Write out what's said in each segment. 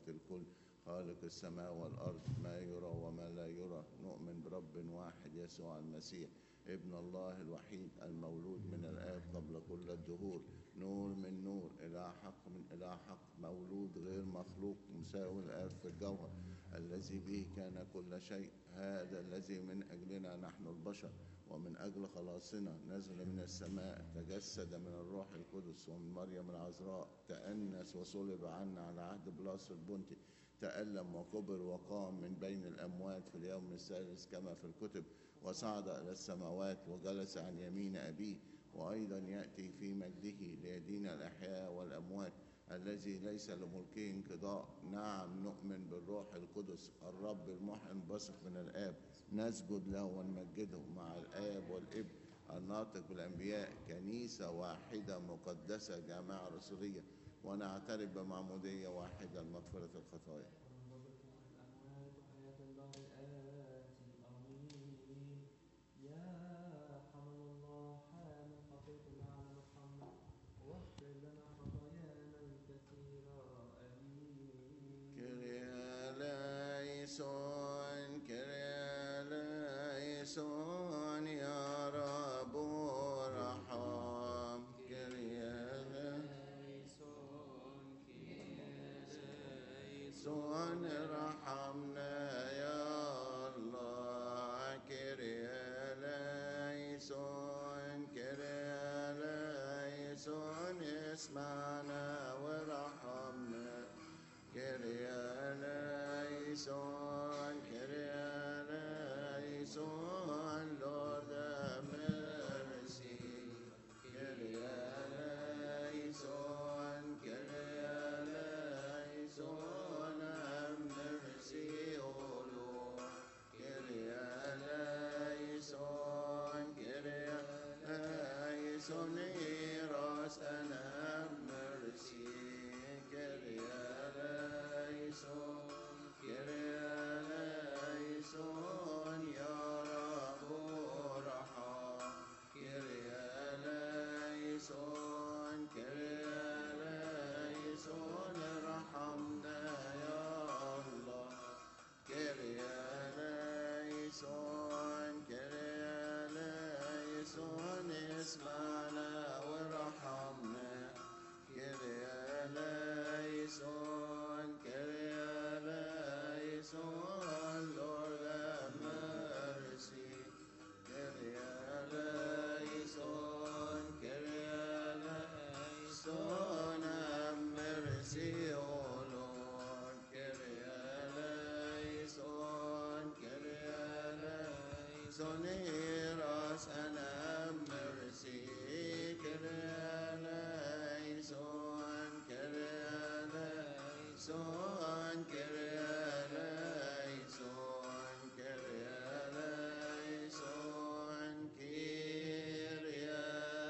ضابط الكل خالق السماء والأرض ما يرى وما لا يرى نؤمن برب واحد يسوع المسيح ابن الله الوحيد المولود من الآب قبل كل الدهور نور من نور إلى حق من إلى حق مولود غير مخلوق مساوي الآب في الجوهر الذي به كان كل شيء هذا الذي من أجلنا نحن البشر ومن أجل خلاصنا نزل من السماء تجسد من الروح القدس ومن مريم العذراء تأنس وصلب عنا على عهد بلاس البنطي تألم وكبر وقام من بين الأموات في اليوم الثالث كما في الكتب وصعد إلى السماوات وجلس عن يمين أبيه وأيضا يأتي في مجده ليدين الأحياء والأموات الذي ليس لملكه انقضاء نعم نؤمن بالروح القدس الرب المحي بثق من الآب نسجد له ونمجده مع الآب والابن الناطق بالأنبياء كنيسة واحدة مقدسة جامعة رسولية ونعترف بمعمودية واحدة لمغفرة الخطايا الأموات وحياة الله الآتي آمين يا حمل الله حامل خطيتنا على محمد واغفر لنا خطايانا الكثيرة آمين كريا ليسون كريا ليسون يا رب ارحم كريا ليسون ليسون ارحمنا يا الله كريا ليسون كريا ليسون اسمعنا وارحمنا كريا ليسون كريا ليسون Lord have mercy كريا ليسون كريا ليسون have mercy O Lord كريا ليسون كريا ليسون hear us and have mercy كريا ليسون كريا ليسون يا رب ارحم كريا ليسون كريا ليسون ارحمنا يا الله كريا ليسون كريا ليسون اسمعنا وارحمنا كريا ليسون كريا ليسون Lord have mercy كريا ليسون كريا ليسون have mercy O Lord كريا ليسون كريا ليسون hear us and have mercy كريا ليسون كريا ليسون كريا ليسون كريا ليسون كريا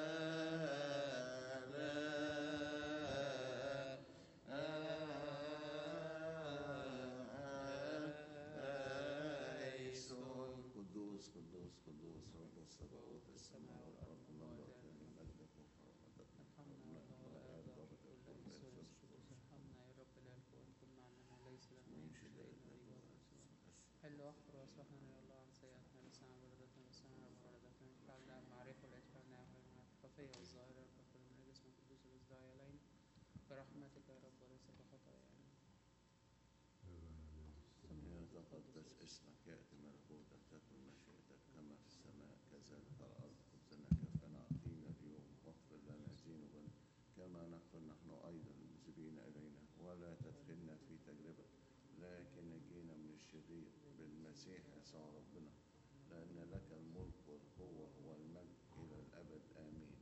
ليسون قدوس قدوس قدوس رب السماوات والسماء والارض مملوء من مجدك وكرامتك ارحمنا يا الله ولا يرضى كل انس والشهود ارحمنا يا رب لا الكون كن معنا ليس لنا من شيء نريد ولا حل واغفر واصلحنا يا الله عن سيئاتنا لسنا ولدتنا لسنا وولدتنا اجعلنا المعرفة والاجعلنا اهلنا الخفية والظاهرة وكل من الجسم القدوس الازدعي علينا برحمتك يا رب وليس بخطايانا يتقدس اسمك يأتي ملكوتك تكن مشيئتك كما في السماء كذلك على الأرض خبزنا كفنا أعطينا اليوم واغفر لنا ذنوبنا كما نغفر نحن أيضا المذنبين إلينا ولا تدخلنا في تجربة لكن نجينا من الشرير بالمسيح يسوع ربنا لأن لك الملك والقوة والمجد إلى الأبد آمين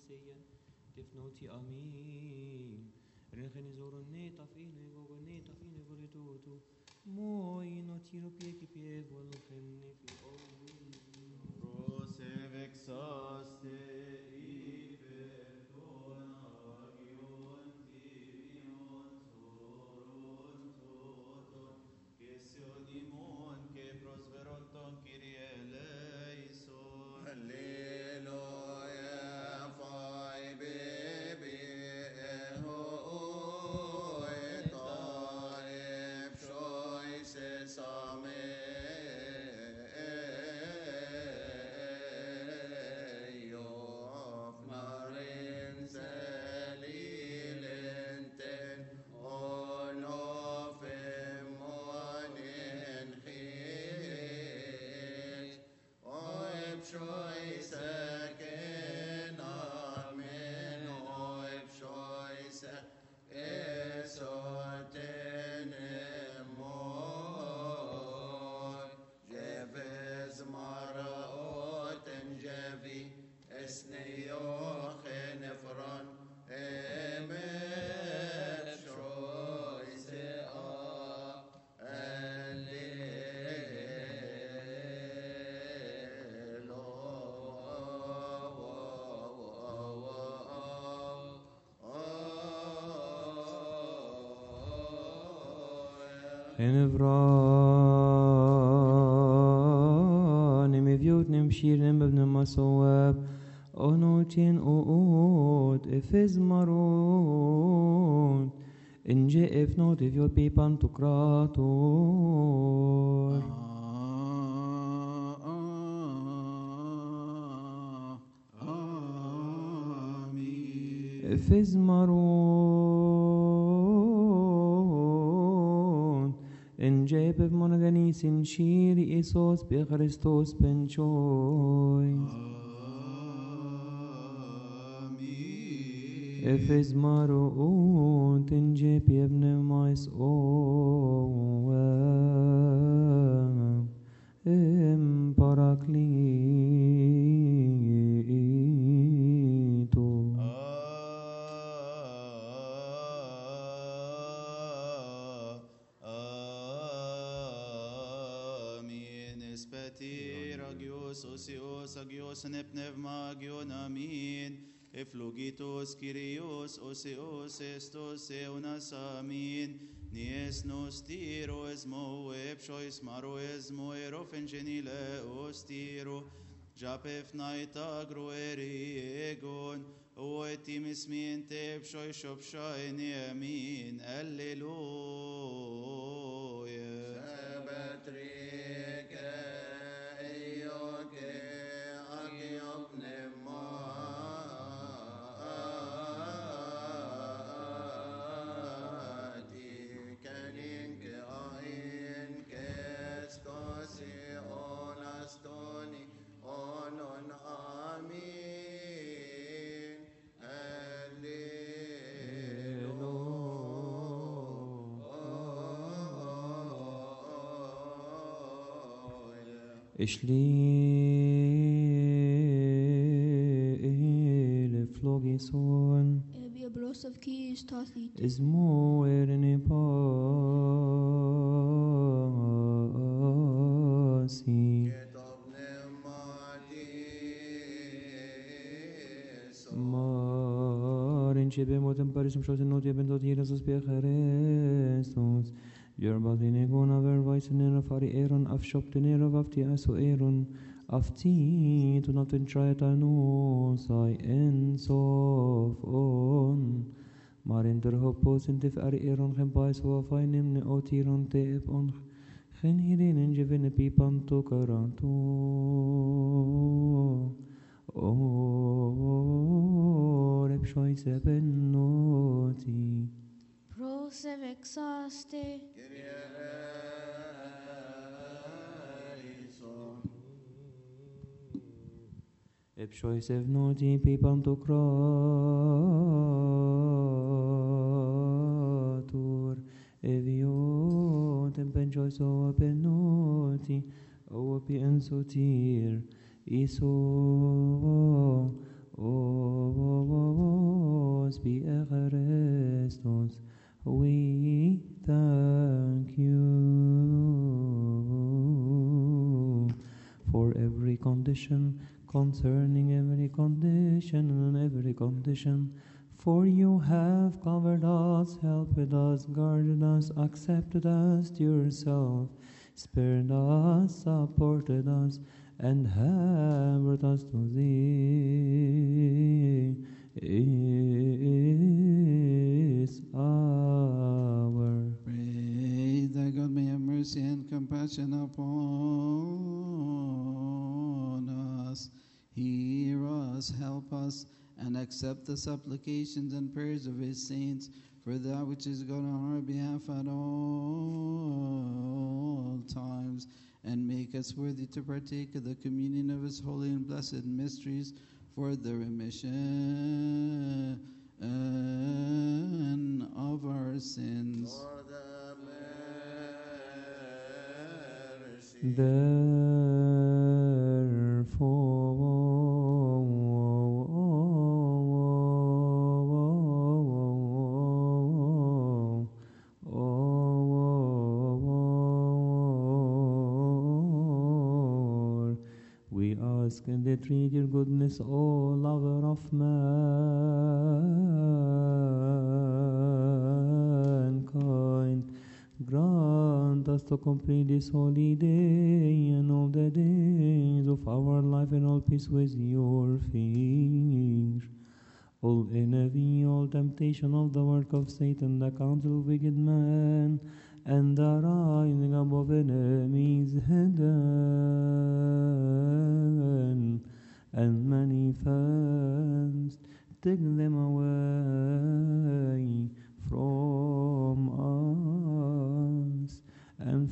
seien, tifnoti amin. Regen zorone tafine gogone tafine volitutu. Moi no tiro pie ki pie volgen fi ovin. Prosevexaste iperton agion timion soron toton, questionimon que prosperonton Kyrie eleison. Hallelujah, fai baby, eho etarif shoy se same yof marin selilenten onofim monin chis Oib shoy seken amen Oib shoy se esoten emoy Jevez maraot en jevi esneyochen efron emet shoy se a Enevran, emivjot nemshir nembebne masowab, onotin oot, efiz marot, inje efnot evjot pipan tukrator. Amin. Efiz marot, inje bev monoganis in shiri isos be Christos benchoy. Amin. Efes marot, inje pievne mais o em paraklito. Amin. Espetir agios osios agios ne pneuma agion amin. Eflogitos Kyrios osios estos eunas amin. Nies nos tiro esmo epshois maro esmo erofen genile ostiro. Japef naita grueri egon. O etimis minte epshoi shopshai amin. Alleluia. Sabatrike eyoke agiop nemati kaninke ain kestosi onastoni onon amin Alleluia. Ishli flogison Ebi bros of keys tothit. ismo erne pasi كتاب نعمتي Marin ce bem otem parisum shoten not eben dot Jesus be Christus Your body ne gona ver weisen in afari eron af shop den er of afti aso eron afti to not in try ta no sai en sof on Marin der hopos in tif ari eron gem pai so afainem ne otiron te ep on gen hierin en jeven pipan to karanto Oreb shoyse ben noti Pros of exhaste. Eb shoyse noti pipan to kratur Evio tempen shoyso ben noti O pi ensotir Iso Os be Christos, we thank you for every condition, concerning every condition and every condition. For you have covered us, helped us, guarded us, accepted us to yourself, spared us, supported us, and have brought us to thee. Is our Pray that God may have mercy and compassion upon us. Hear us, help us, and accept the supplications and prayers of his saints for that which is good on our behalf at all times, and make us worthy to partake of the communion of his holy and blessed mysteries for the remission of our sins. For the mercy Therefore, we ask and entreat your goodness, O lover of mankind. Grant us to complete this holy day and all the days of our life in all peace with your fear. All envy, all temptation of the work of Satan, the counsel of wicked man, and the rising up of enemies hidden and manifest, take them away from us and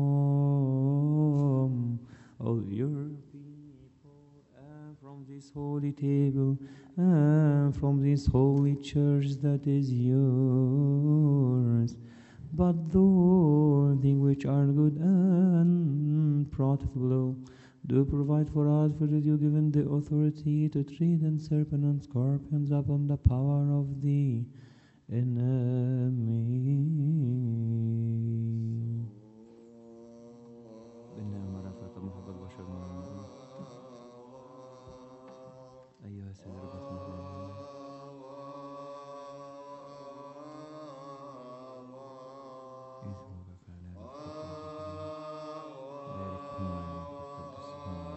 from all your people and from this holy table and from this holy church that is yours. But those things which are good and profitable, do provide for us, for that you given the authority to tread on serpents and scorpions upon the power of the enemy. بالنعمة رفعت محبة البشر من المؤمن أيها السيد رب اسمح اسمك فلا بارك هنا وقدس هنا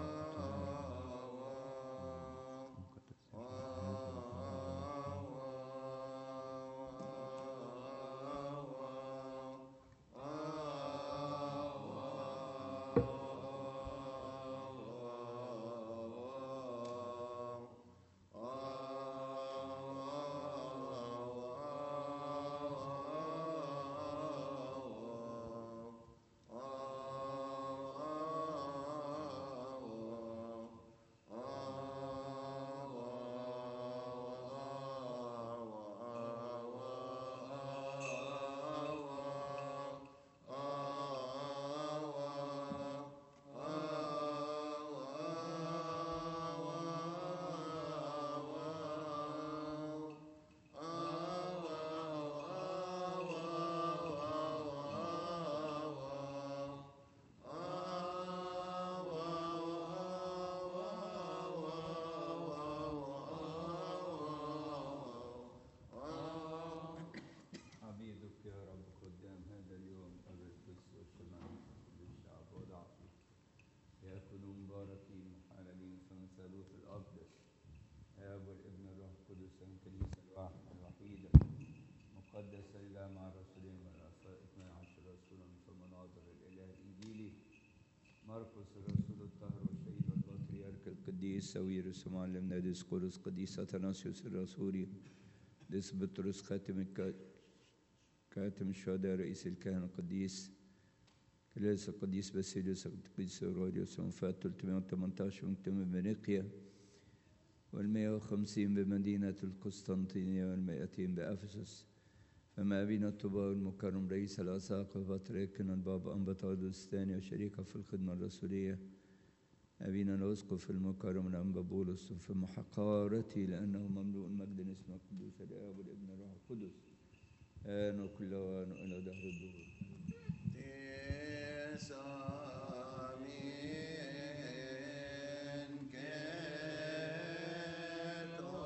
عبيدك يا رب قدام هذا اليوم أبرقس والشمال للشعب وضعفه يكونوا مباركين محللين في الثالوث الأقدس آب والابن الروح القدس الكنيسة الواحدة الوحيدة مقدسة إلى مع الرسولين والرسائل اثني عشر رسولا في مناظر الإله الإنجيلي مرقس الرسول الطاهر والشهيد والبطريرك القديس سويرس معلمنا ديسقورس قديس أثناسيوس الرسولي ديس بطرس خاتم الك... كاتم الشهداء رئيس الكهنة القديس كلاس القديس باسيليوس القديس اوروريوس وفاة 318 مكتمل بنيقيا والمئة وخمسين بمدينة القسطنطينية والمئتين بأفسس فما أبينا الطباء المكرم رئيس الأساقفة بطريقنا البابا أنبطاودوس الثاني وشريكه في الخدمة الرسولية أبينا الأسقف المكرم الأنبا بولس في محقارتي لأنه مملوء المجد اسمك قدوس الآب والابن والروح القدس آن وكل وان إلى دهر الدهور تسامين كتو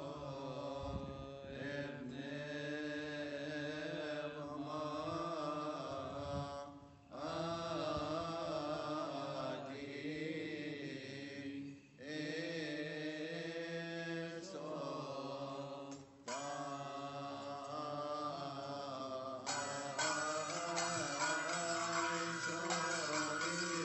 ابن غما آتي إسو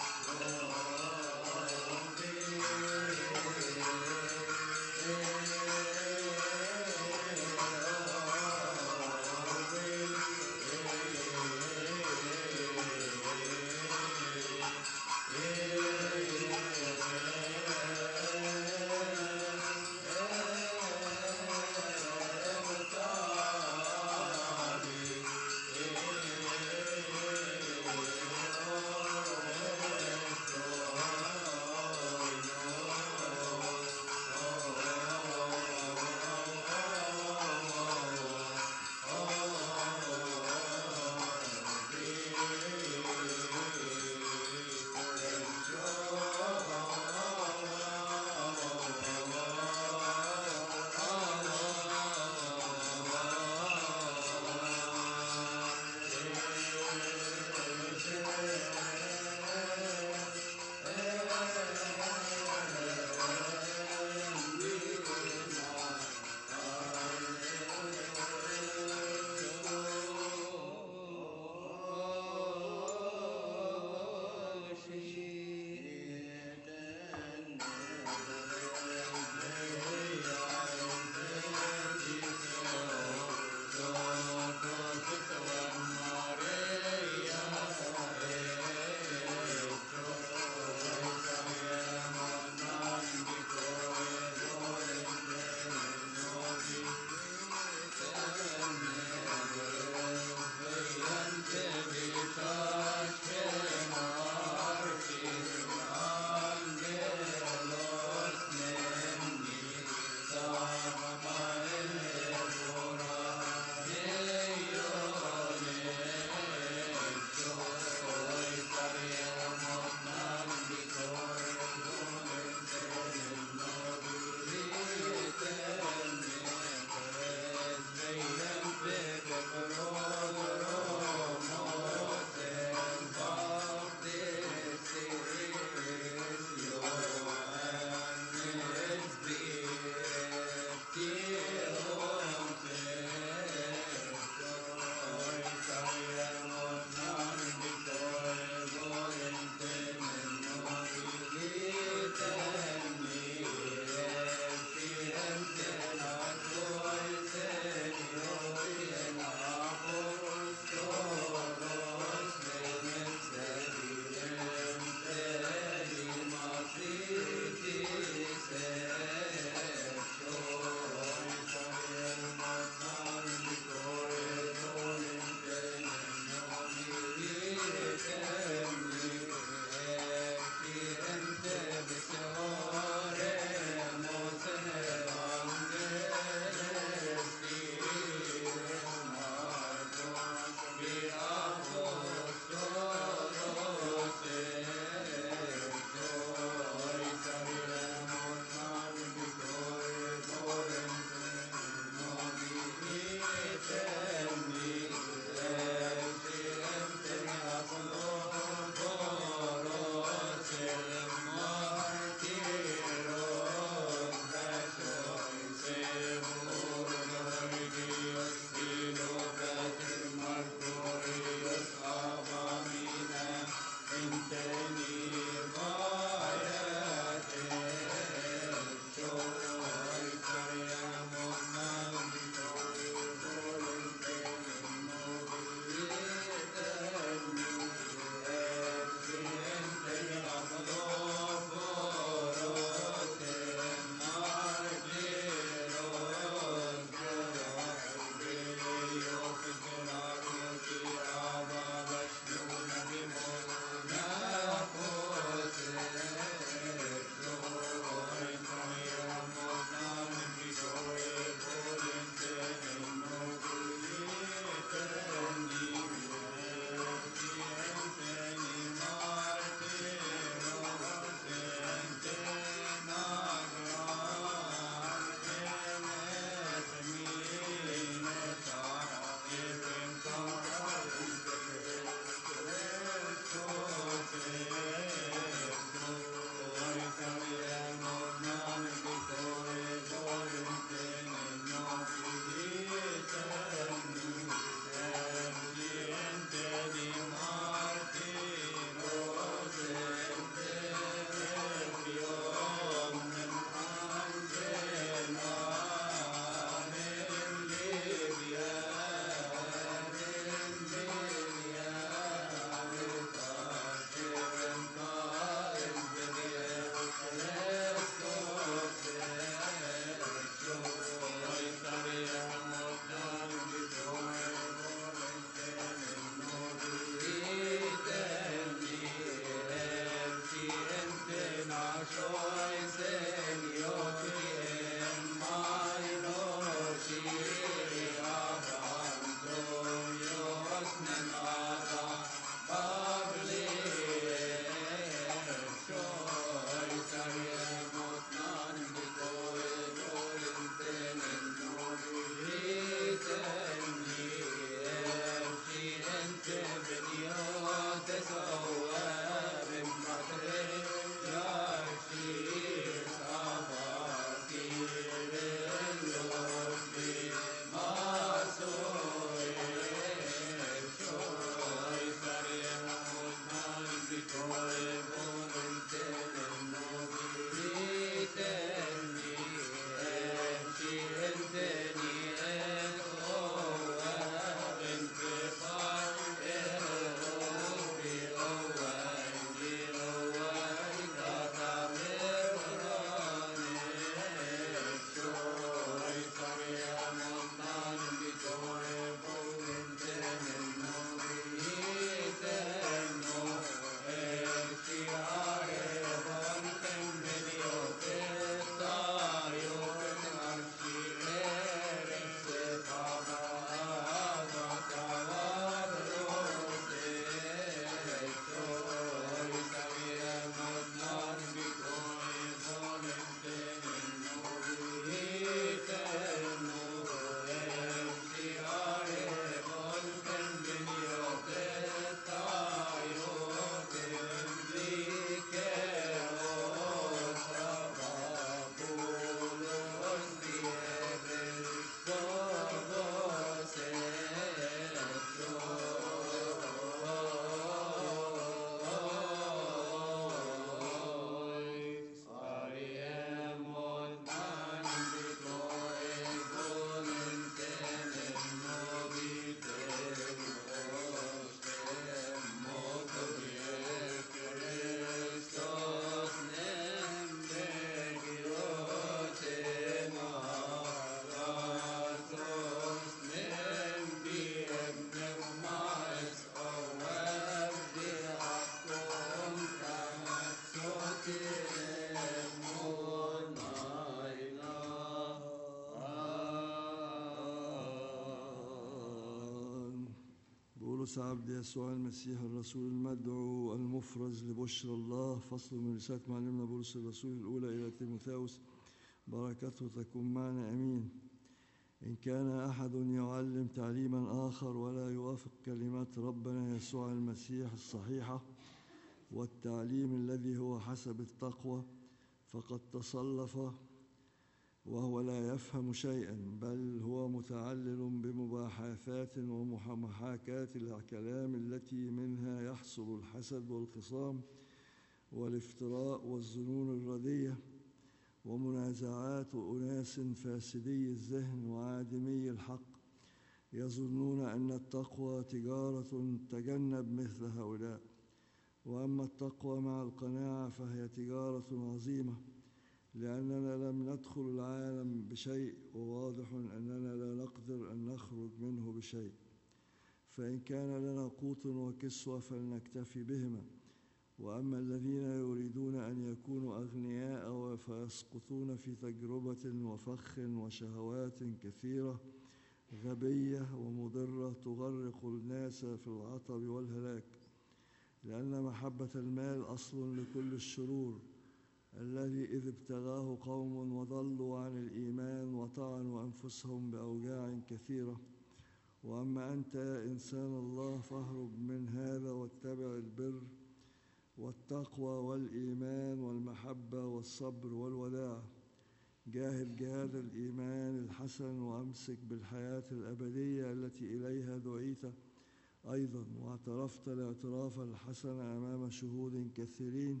بولس عبد يسوع المسيح الرسول المدعو المفرز لبشر الله فصل من رسالة معلمنا بولس الرسول الأولى إلى تيموثاوس بركته تكون معنا أمين إن كان أحد يعلم تعليما آخر ولا يوافق كلمات ربنا يسوع المسيح الصحيحة والتعليم الذي هو حسب التقوى فقد تصلف وهو لا يفهم شيئا بل هو متعلل بمباحثات ومحاكاة الكلام التي منها يحصل الحسد والخصام والافتراء والظنون الردية ومنازعات أناس فاسدي الذهن وعادمي الحق يظنون أن التقوى تجارة تجنب مثل هؤلاء وأما التقوى مع القناعة فهي تجارة عظيمة لأننا لم ندخل العالم بشيء وواضح أننا لا نقدر أن نخرج منه بشيء فإن كان لنا قوت وكسوة فلنكتفي بهما وأما الذين يريدون أن يكونوا أغنياء فيسقطون في تجربة وفخ وشهوات كثيرة غبية ومضرة تغرق الناس في العطب والهلاك لأن محبة المال أصل لكل الشرور الذي إذ ابتغاه قوم وضلوا عن الإيمان وطعنوا أنفسهم بأوجاع كثيرة وأما أنت يا إنسان الله فاهرب من هذا واتبع البر والتقوى والإيمان والمحبة والصبر والوداع جاهد جهاد الإيمان الحسن وأمسك بالحياة الأبدية التي إليها دعيت أيضا واعترفت الاعتراف الحسن أمام شهود كثيرين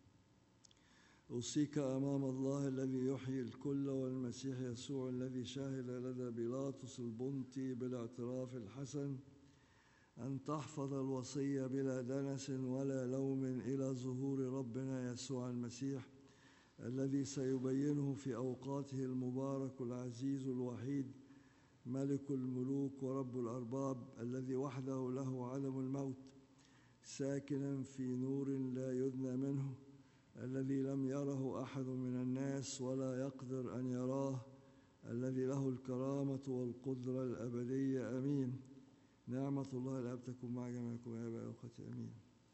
أوصيك أمام الله الذي يحيي الكل والمسيح يسوع الذي شهد لدى بيلاطس البنطي بالاعتراف الحسن أن تحفظ الوصية بلا دنس ولا لوم إلى ظهور ربنا يسوع المسيح الذي سيبينه في أوقاته المبارك العزيز الوحيد ملك الملوك ورب الأرباب الذي وحده له عدم الموت ساكنا في نور لا يدنى منه الذي لم يره أحد من الناس ولا يقدر أن يراه الذي له الكرامة والقدرة الأبدية أمين نعمة الله الأب تكون مع جميعكم يا أبا أخوتي أمين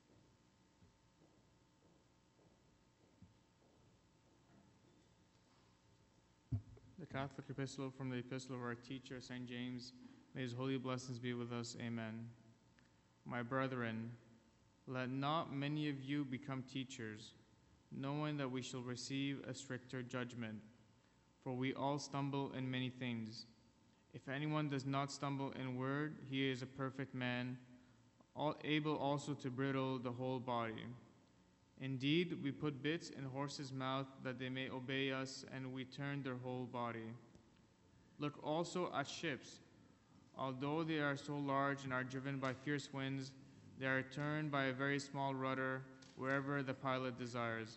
The Catholic Epistle from the Epistle of our teacher, St. James. May his holy blessings be with us. Amen. My brethren, let not many of you become teachers, knowing that we shall receive a stricter judgment. For we all stumble in many things. If anyone does not stumble in word, he is a perfect man, all, able also to bridle the whole body. Indeed, we put bits in horses' mouth that they may obey us, and we turn their whole body. Look also at ships. Although they are so large and are driven by fierce winds, they are turned by a very small rudder wherever the pilot desires.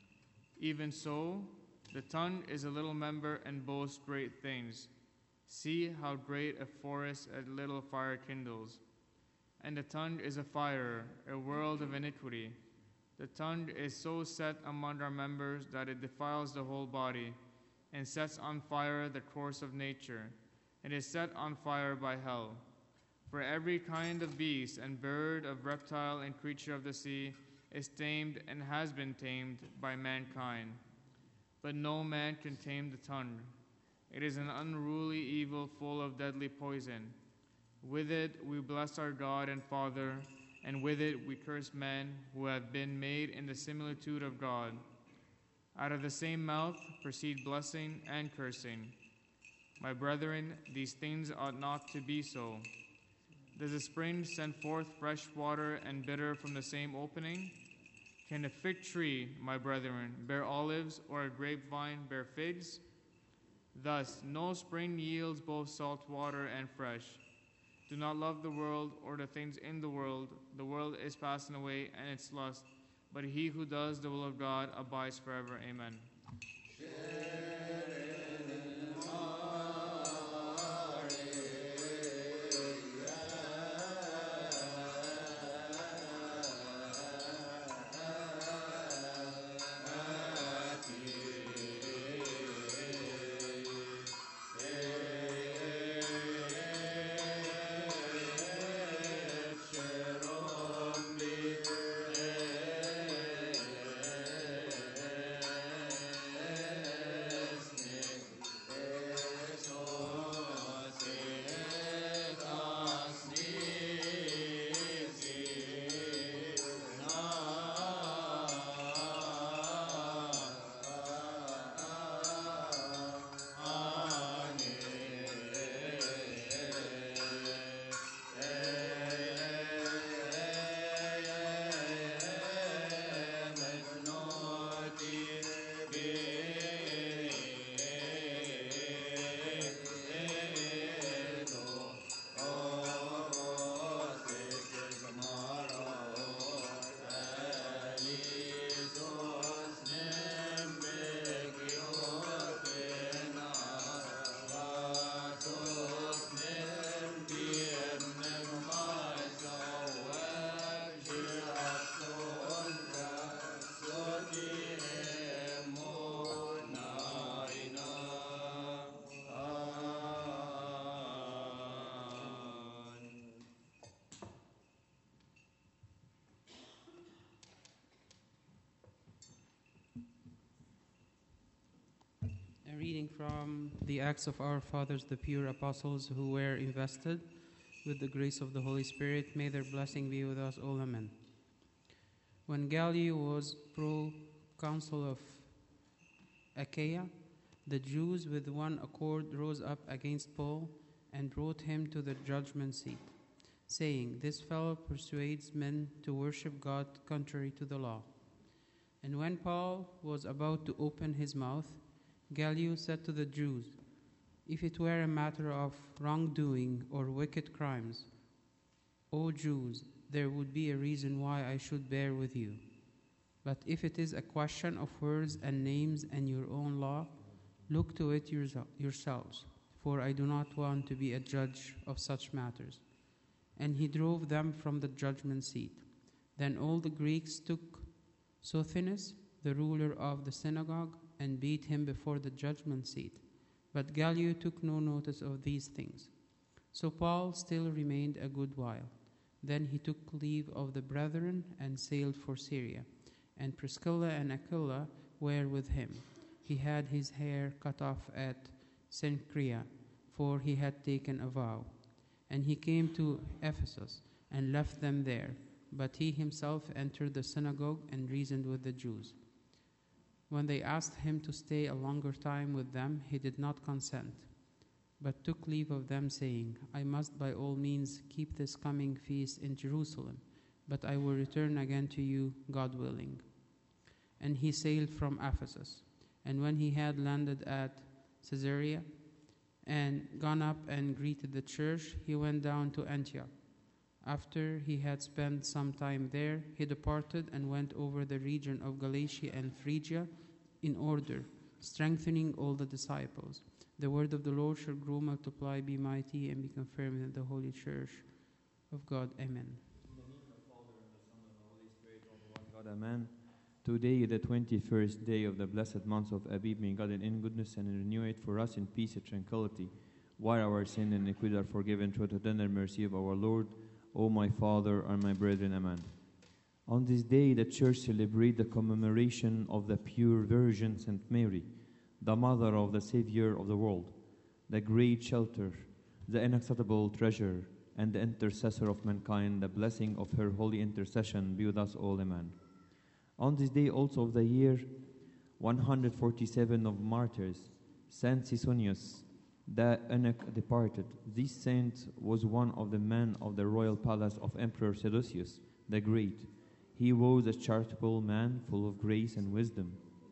Even so, the tongue is a little member and boasts great things. See how great a forest a little fire kindles. And the tongue is a fire, a world of iniquity. The tongue is so set among our members that it defiles the whole body and sets on fire the course of nature. It is set on fire by hell. For every kind of beast and bird, of reptile and creature of the sea is tamed and has been tamed by mankind. But no man can tame the tongue. It is an unruly evil full of deadly poison. With it we bless our God and Father, and with it we curse men who have been made in the similitude of God. Out of the same mouth proceed blessing and cursing. My brethren, these things ought not to be so. Does a spring send forth fresh water and bitter from the same opening? Can a fig tree, my brethren, bear olives, or a grapevine bear figs? Thus, no spring yields both salt water and fresh. Do not love the world or the things in the world. The world is passing away and its lust, but he who does the will of God abides forever. Amen. reading from the Acts of Our Fathers, the pure apostles who were invested with the grace of the Holy Spirit. May their blessing be with us all. Amen. When Gallio was pro consul of Achaia, the Jews with one accord rose up against Paul and brought him to the judgment seat, saying, This fellow persuades men to worship God contrary to the law. And when Paul was about to open his mouth, Gallio said to the Jews, If it were a matter of wrongdoing or wicked crimes, O Jews, there would be a reason why I should bear with you. But if it is a question of words and names and your own law, look to it yourse- yourselves, for I do not want to be a judge of such matters. And he drove them from the judgment seat. Then all the Greeks took Sosthenes, the ruler of the synagogue, and beat him before the judgment seat. But Gallio took no notice of these things. So Paul still remained a good while. Then he took leave of the brethren and sailed for Syria. And Priscilla and Aquila were with him. He had his hair cut off at Cenchrea, for he had taken a vow. And he came to Ephesus and left them there. But he himself entered the synagogue and reasoned with the Jews. When they asked him to stay a longer time with them, he did not consent, but took leave of them, saying, I must by all means keep this coming feast in Jerusalem, but I will return again to you, God willing. And he sailed from Ephesus. And when he had landed at Caesarea and gone up and greeted the church, he went down to Antioch. After he had spent some time there, he departed and went over the region of Galatia and Phrygia in order, strengthening all the disciples. The word of the Lord shall grow, multiply, be mighty, and be confirmed in the holy church of God. Amen. God, Amen. Today, the 21st day of the blessed month of Abib, may God in goodness and renew it for us in peace and tranquility, while our sin and iniquity are forgiven through the tender mercy of our Lord, O my Father and my brethren. Amen. On this day, the Church celebrates the commemoration of the pure Virgin Saint Mary, the mother of the Savior of the world, the great shelter, the inaccessible treasure, and the intercessor of mankind. The blessing of her holy intercession be with us all. Amen. On this day also of the year 147 of martyrs, Saint Sisonius, the eunuch departed. This saint was one of the men of the royal palace of Emperor Seleucus the Great. He was a charitable man full of grace and wisdom.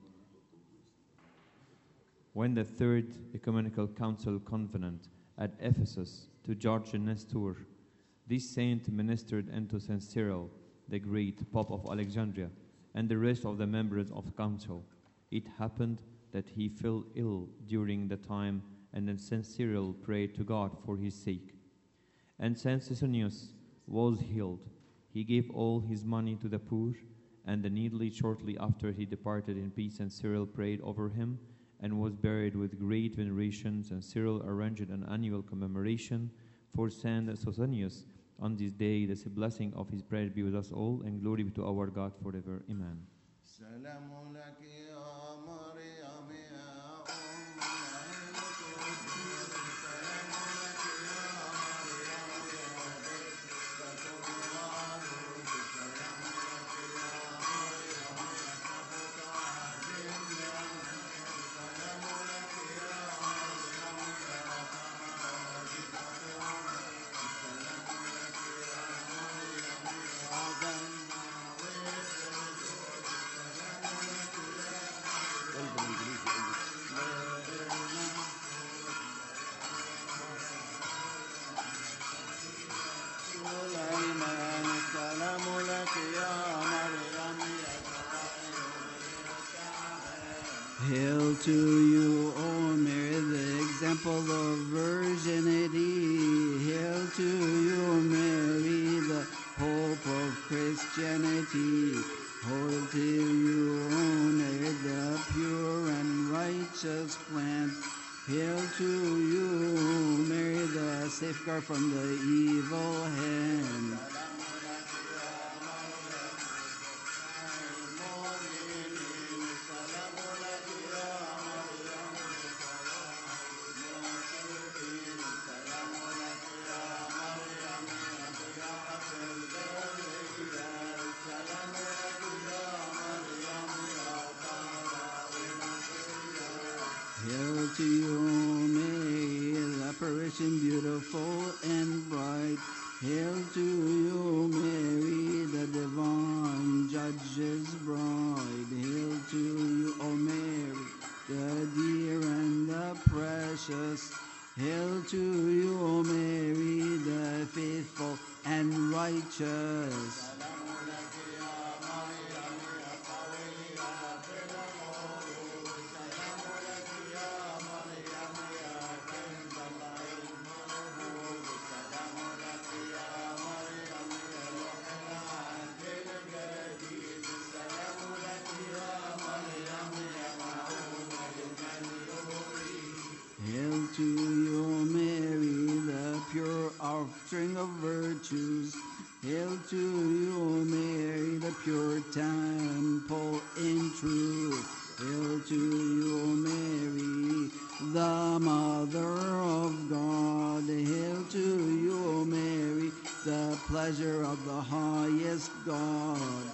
When the third ecumenical council convenant at Ephesus to George Nestor, this saint ministered unto Saint Cyril, the great Pope of Alexandria, and the rest of the members of the council. It happened that he fell ill during the time, and then Saint Cyril prayed to God for his sake. And Saint Sisonius was healed. He gave all his money to the poor and the needly shortly after he departed in peace, and Cyril prayed over him and was buried with great veneration. And Cyril arranged an annual commemoration for Saint Sosonius on this day. The blessing of his prayer be with us all, and glory be to our God forever. Amen. سلام لك يا مريم يا أم القدس سلام لك يا مريم يا بنت الله سلام لك يا مريم نفخ عهد سلام لك يا مريم يا خارجة سلام لك يا مريم يا ظن سليمان السلام لك يا مريم يا Hail to you, O Mary, the example of virginity. Hail to you, Mary, the hope of Christianity. Hail to you, O Mary, the pure and righteous plant. Hail to you, Mary, the safeguard from the evil hand. Hail to you, Mary, the apparition beautiful and bright. Hail to you, Mary, the divine judge's bride. Hail to you, O Mary, the dear and the precious. Hail to you, O Mary, the faithful and righteous. Hail to you, Mary, the pure offspring of virtues. Hail to you, Mary, the pure temple in truth. Hail to you, Mary, the mother of God. Hail to you, Mary, the pleasure of the highest God.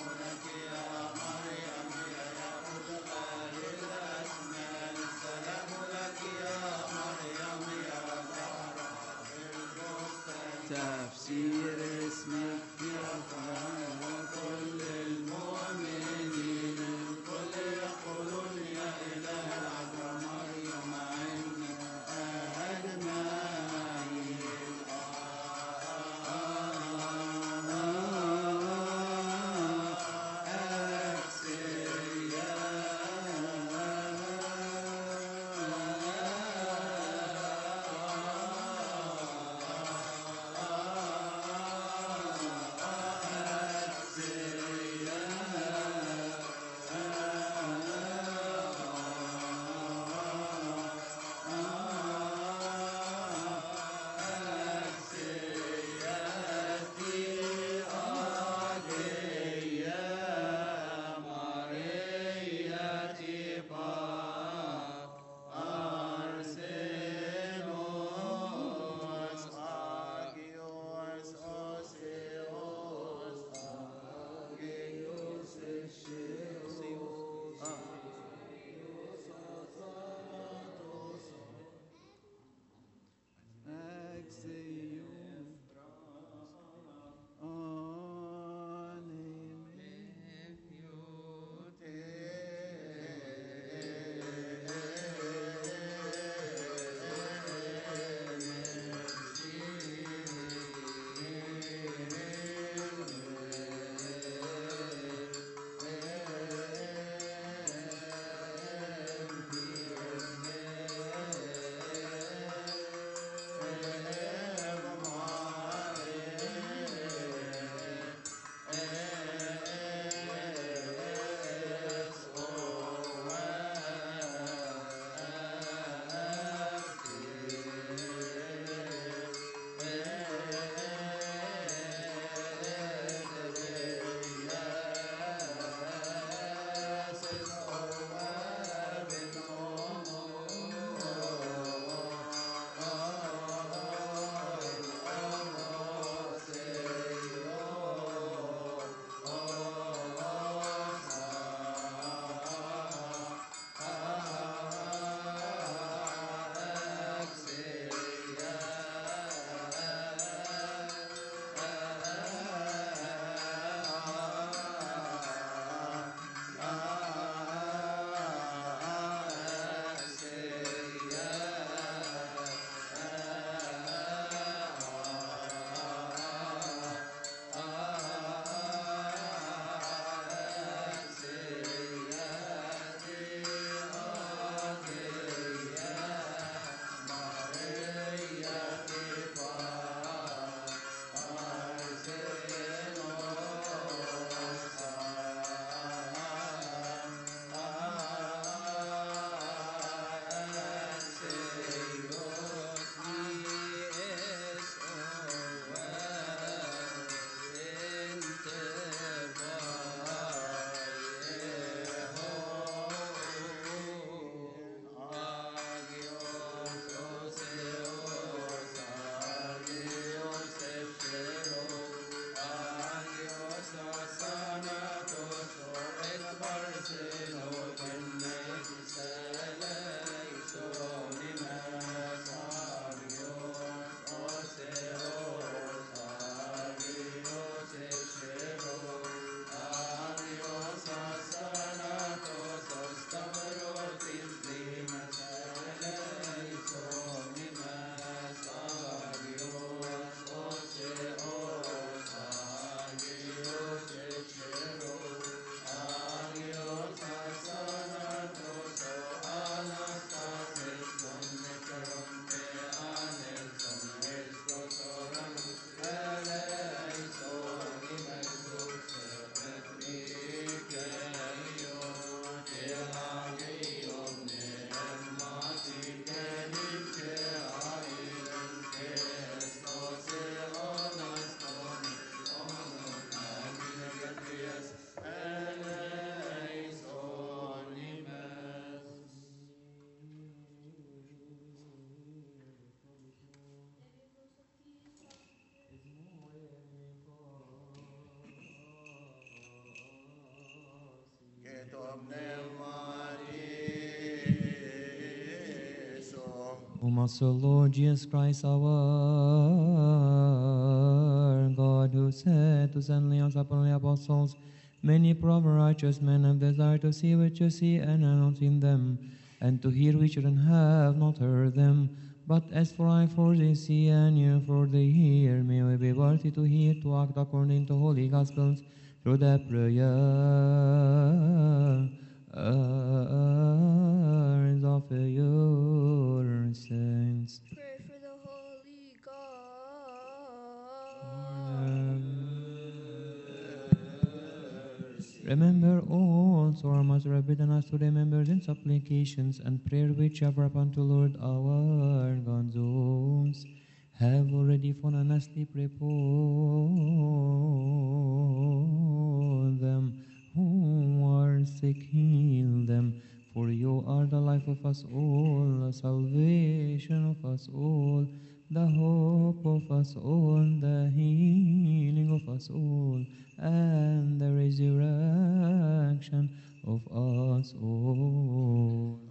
تفسير اسمك يا كل المؤمنين الكل يقولون يا إله العذراء مريم عنا أجمعين O most Lord Jesus Christ, our God, who said to send Leon's upon the apostles, many proper righteous men have desired to see what you see and have not seen them, and to hear which you have not heard them. But as for I, for they see, and you for they hear, may we be worthy to hear, to act according to holy gospels, through the prayer of your saints. Pray for the Holy Remember also our Master have bidden us to remember in supplications and prayer which ever upon to Lord our God those have already fallen asleep repose them who are sick heal them for you are the life of us all the salvation of us all the hope of us all the healing of us all and the resurrection of us all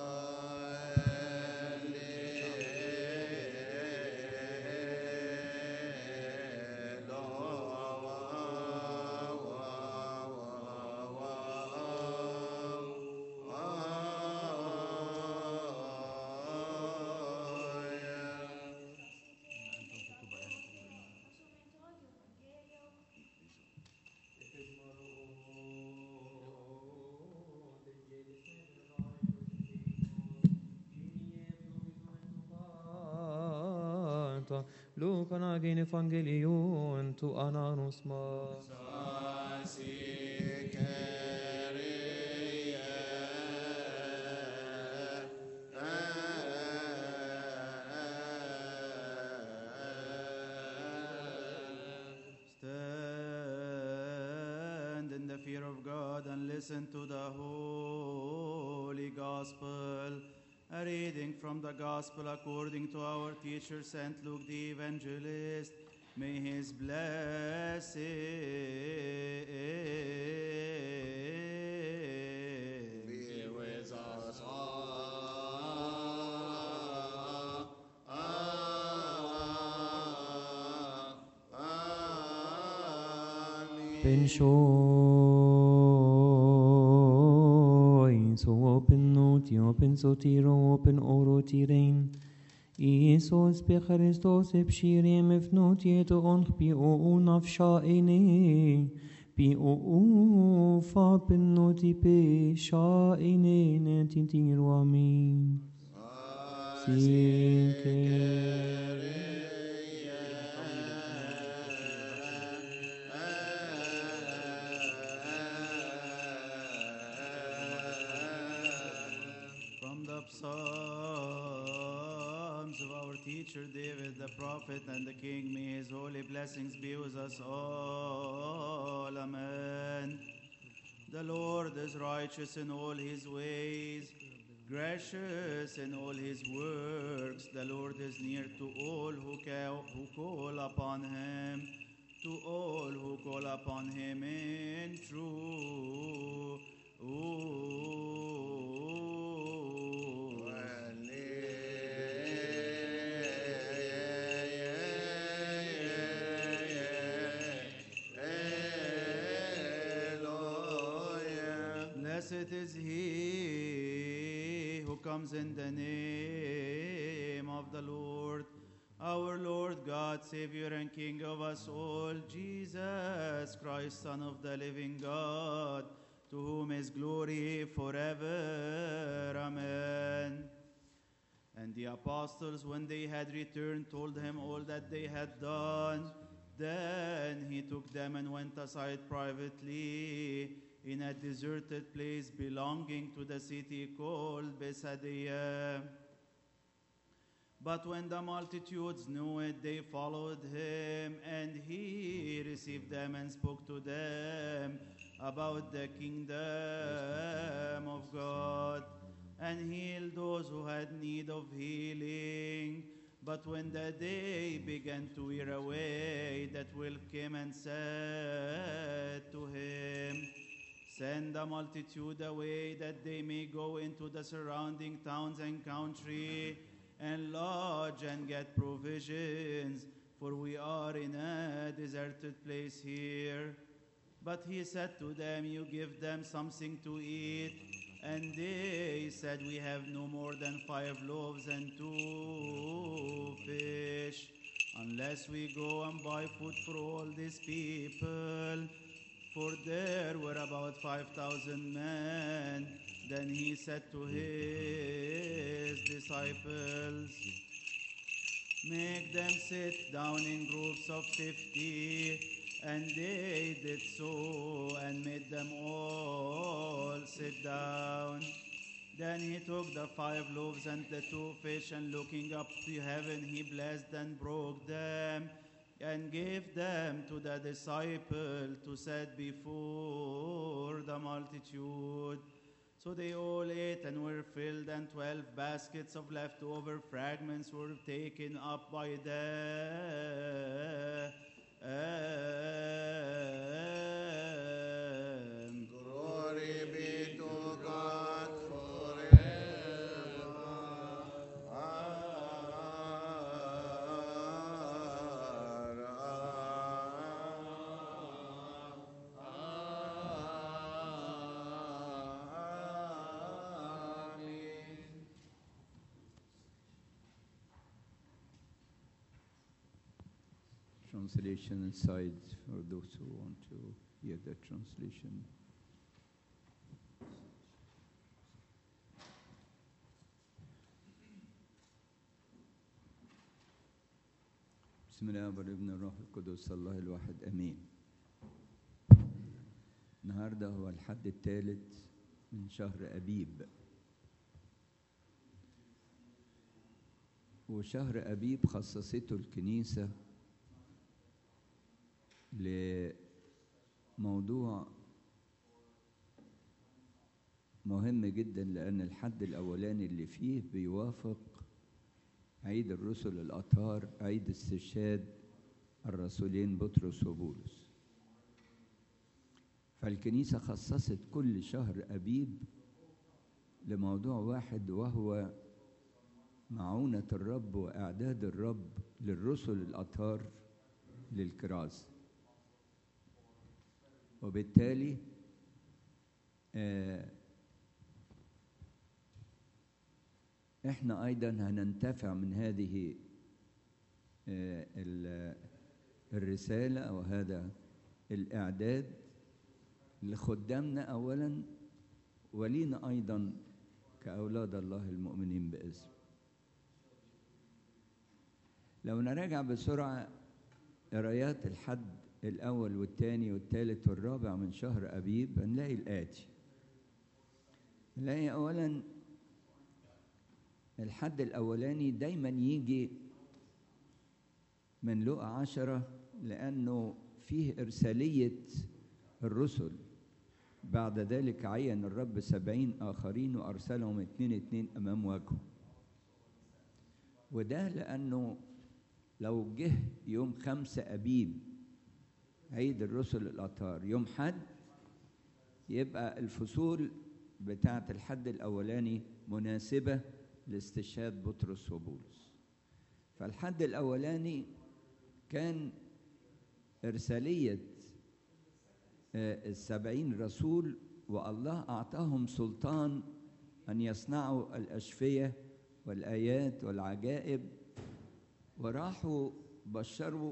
Luca nagin evangelion tu ananusma. Stand in the fear of God and listen to the holy gospel. A reading from the gospel according to our teacher Saint Luke the evangelist. May his blessing Be with us Pensoi, so open noti, open sotiro, open oro tirein. Iisus pe Christos ebshirim efnoti et onch pi o nafsha ene. Pi o fa pennoti pe sha ene netintiro amin. Sikere. From the Psalms of our teacher David, the prophet and the king, may his holy blessings be with us all. Amen. The Lord is righteous in all his ways, gracious in all his works. The Lord is near to all who, ca- who call upon him, to all who call upon him in truth. Blessed is he who comes in the name of the Lord, our Lord God, Savior and King of us all, Jesus Christ, Son of the living God, to whom is glory forever. Amen. And the apostles, when they had returned, told him all that they had done. Then he took them and went aside privately in a deserted place belonging to the city called Bethsaida. But when the multitudes knew it, they followed him, and he received them and spoke to them about the kingdom of God, and healed those who had need of healing. But when the day began to wear away, that Will came and said to him, Send a multitude away that they may go into the surrounding towns and country and lodge and get provisions, for we are in a deserted place here. But he said to them, You give them something to eat. And they said, We have no more than five loaves and two fish, unless we go and buy food for all these people. For there were about 5,000 men. Then he said to his disciples, Make them sit down in groups of fifty. And they did so and made them all sit down. Then he took the five loaves and the two fish, and looking up to heaven, he blessed and broke them and gave them to the disciple to set before the multitude. So they all ate and were filled, and twelve baskets of leftover fragments were taken up by them. Glory be to God forever. Amen. Translation aside for those who want to hear the translation. بسم الله والابن الروح القدس الله الواحد امين النهارده هو الحد الثالث من شهر ابيب وشهر ابيب خصصته الكنيسه لموضوع مهم جدا لأن الحد الأولاني اللي فيه بيوافق عيد الرسل الأطهار عيد استشهاد الرسولين بطرس وبولس فالكنيسة خصصت كل شهر أبيب لموضوع واحد وهو معونة الرب وإعداد الرب للرسل الأطهار للكرازة وبالتالي آه، احنا ايضا هننتفع من هذه آه، ال- الرساله او هذا الاعداد لخدامنا اولا ولينا ايضا كاولاد الله المؤمنين باسم لو نراجع بسرعه قرايات الحد الأول والثاني والثالث والرابع من شهر أبيب هنلاقي الآتي نلاقي أولا الحد الأولاني دايما يجي من لقى عشرة لأنه فيه إرسالية الرسل بعد ذلك عين الرب سبعين آخرين وأرسلهم اتنين اتنين أمام وجهه وده لأنه لو جه يوم خمسة أبيب عيد الرسل الأطهار يوم حد يبقى الفصول بتاعة الحد الأولاني مناسبة لاستشهاد بطرس وبولس فالحد الأولاني كان إرسالية آه، السبعين رسول والله أعطاهم سلطان أن يصنعوا الأشفية والآيات والعجائب وراحوا بشروا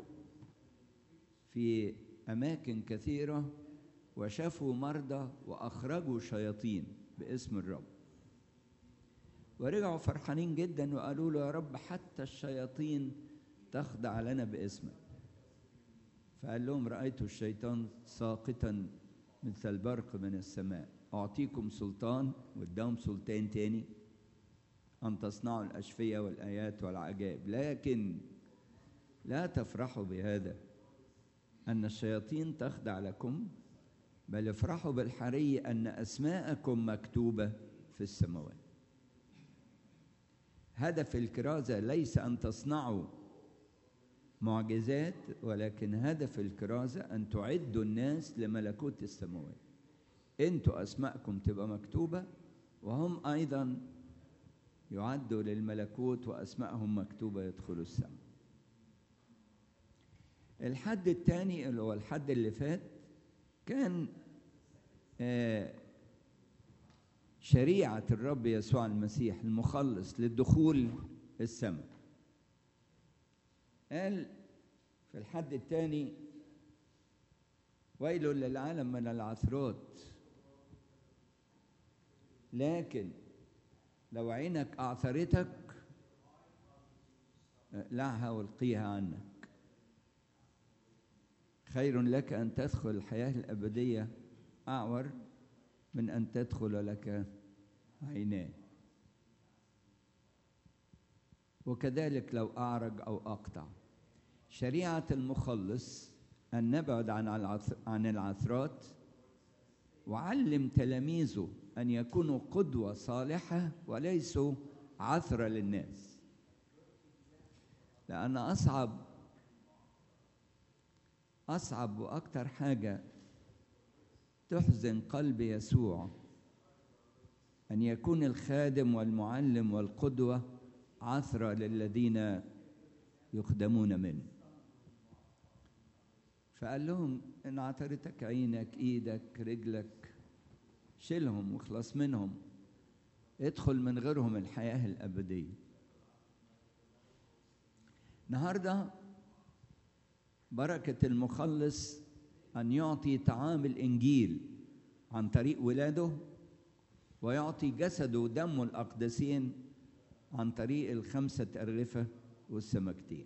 في أماكن كثيرة وشافوا مرضى وأخرجوا شياطين باسم الرب ورجعوا فرحانين جدا وقالوا له يا رب حتى الشياطين تخضع لنا باسمك فقال لهم رأيت الشيطان ساقطا مثل البرق من السماء أعطيكم سلطان واداهم سلطان تاني أن تصنعوا الأشفية والآيات والعجائب لكن لا تفرحوا بهذا أن الشياطين تخضع لكم بل افرحوا بالحري أن أسماءكم مكتوبة في السماوات هدف الكرازة ليس أن تصنعوا معجزات ولكن هدف الكرازة أن تعدوا الناس لملكوت السماوات انتوا اسماءكم تبقى مكتوبه وهم ايضا يعدوا للملكوت واسمائهم مكتوبه يدخلوا السماء الحد الثاني اللي هو الحد اللي فات كان آه شريعه الرب يسوع المسيح المخلص للدخول السماء قال في الحد الثاني ويل للعالم من العثرات لكن لو عينك أعثرتك اقلعها والقيها عنك خير لك أن تدخل الحياة الأبدية أعور من أن تدخل لك عينان وكذلك لو أعرج أو أقطع شريعة المخلص أن نبعد عن عن العثرات وعلم تلاميذه أن يكونوا قدوة صالحة وليسوا عثرة للناس لأن أصعب أصعب وأكثر حاجة تحزن قلب يسوع أن يكون الخادم والمعلم والقدوة عثرة للذين يخدمون منه فقال لهم إن عثرتك عينك إيدك رجلك شيلهم واخلص منهم ادخل من غيرهم الحياة الأبدية النهارده بركة المخلص أن يعطي طعام الإنجيل عن طريق ولاده ويعطي جسده ودمه الأقدسين عن طريق الخمسة أرغفة والسمكتين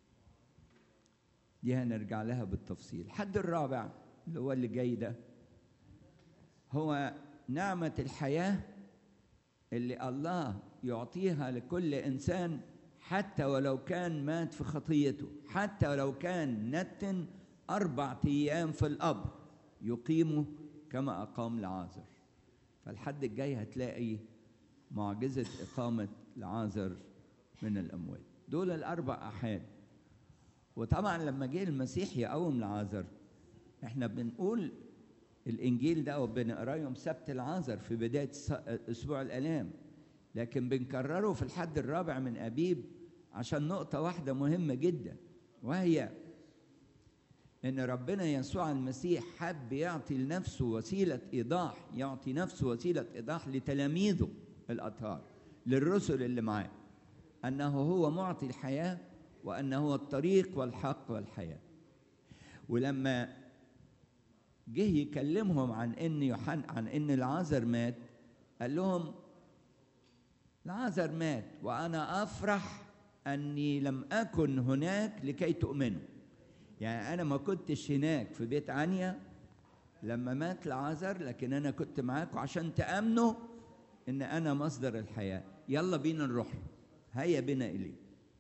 دي هنرجع لها بالتفصيل الحد الرابع اللي هو اللي جاي ده هو نعمة الحياة اللي الله يعطيها لكل إنسان حتى ولو كان مات في خطيته حتى ولو كان نتن أربع أيام في القبر يقيمه كما أقام لعازر فالحد الجاي هتلاقي معجزة إقامة لعازر من الأموات دول الأربع أحاد وطبعا لما جه المسيح يقوم لعازر احنا بنقول الإنجيل ده وبنقراه يوم سبت العازر في بداية أسبوع الآلام لكن بنكرره في الحد الرابع من أبيب عشان نقطة واحدة مهمة جدا وهي إن ربنا يسوع المسيح حب يعطي لنفسه وسيلة إيضاح يعطي نفسه وسيلة إيضاح لتلاميذه الأطهار للرسل اللي معاه أنه هو معطي الحياة وأنه هو الطريق والحق والحياة ولما جه يكلمهم عن ان يوحنا عن ان العازر مات قال لهم العازر مات وانا افرح اني لم اكن هناك لكي تؤمنوا يعني انا ما كنتش هناك في بيت عنيا لما مات العازر لكن انا كنت معاكم عشان تامنوا ان انا مصدر الحياه يلا بينا نروح هيا بنا اليه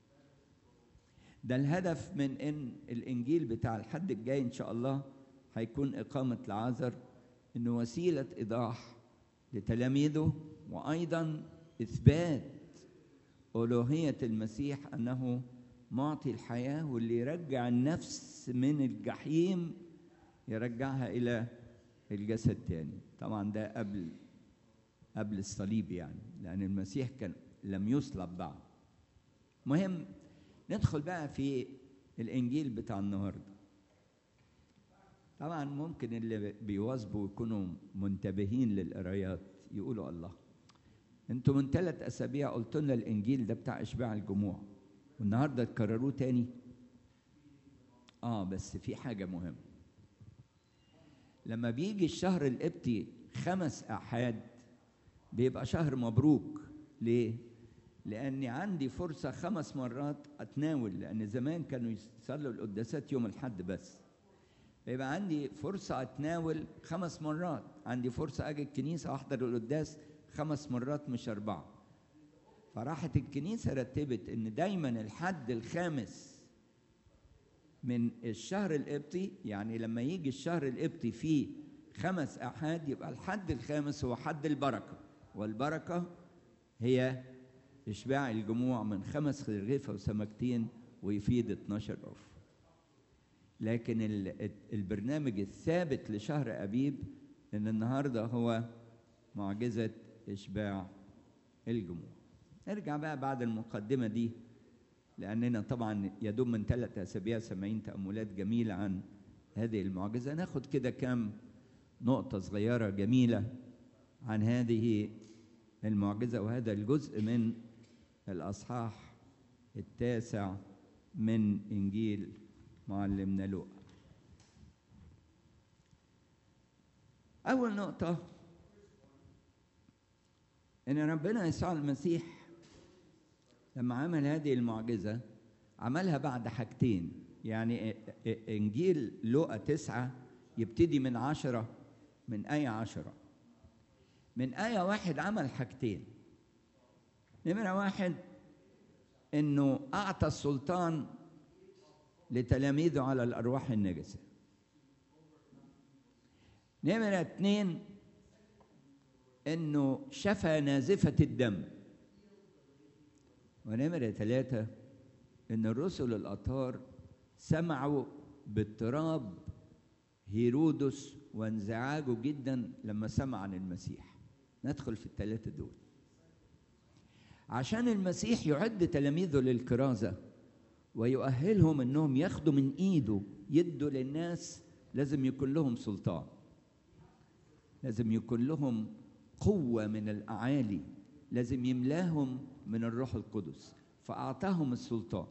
ده الهدف من ان الانجيل بتاع الحد الجاي ان شاء الله هيكون إقامة العازر إنه وسيلة إيضاح لتلاميذه وأيضا إثبات ألوهية المسيح أنه معطي الحياة واللي يرجع النفس من الجحيم يرجعها إلى الجسد تاني طبعا ده قبل قبل الصليب يعني لأن المسيح كان لم يصلب بعد مهم ندخل بقى في الإنجيل بتاع النهارده طبعا ممكن اللي بيواظبوا يكونوا منتبهين للقرايات يقولوا الله انتوا من ثلاث اسابيع قلت لنا الانجيل ده بتاع اشباع الجموع والنهارده تكرروه تاني اه بس في حاجه مهمه لما بيجي الشهر القبطي خمس احاد بيبقى شهر مبروك ليه لاني عندي فرصه خمس مرات اتناول لان زمان كانوا يصلوا القداسات يوم الحد بس يبقى عندي فرصة أتناول خمس مرات عندي فرصة أجي الكنيسة وأحضر القداس خمس مرات مش أربعة فراحت الكنيسة رتبت إن دايما الحد الخامس من الشهر القبطي يعني لما يجي الشهر القبطي فيه خمس أحاد يبقى الحد الخامس هو حد البركة والبركة هي إشباع الجموع من خمس رغيفة وسمكتين ويفيد 12 عرف لكن البرنامج الثابت لشهر أبيب ان النهارده هو معجزه اشباع الجموع نرجع بقى بعد المقدمه دي لاننا طبعا يدوم من ثلاث اسابيع سامعين تاملات جميله عن هذه المعجزه ناخد كده كام نقطه صغيره جميله عن هذه المعجزه وهذا الجزء من الاصحاح التاسع من انجيل معلمنا لوقا اول نقطه ان ربنا يسوع المسيح لما عمل هذه المعجزه عملها بعد حاجتين يعني انجيل لوقا تسعه يبتدي من عشره من ايه عشره من ايه واحد عمل حاجتين نمره واحد انه اعطى السلطان لتلاميذه على الارواح النجسه نمره اتنين انه شفى نازفه الدم ونمره ثلاثه ان الرسل الاطهار سمعوا باضطراب هيرودس وانزعاجه جدا لما سمع عن المسيح ندخل في الثلاثه دول عشان المسيح يعد تلاميذه للكرازه ويؤهلهم انهم ياخدوا من ايده يدوا للناس لازم يكون لهم سلطان لازم يكون لهم قوه من الاعالي لازم يملاهم من الروح القدس فاعطاهم السلطان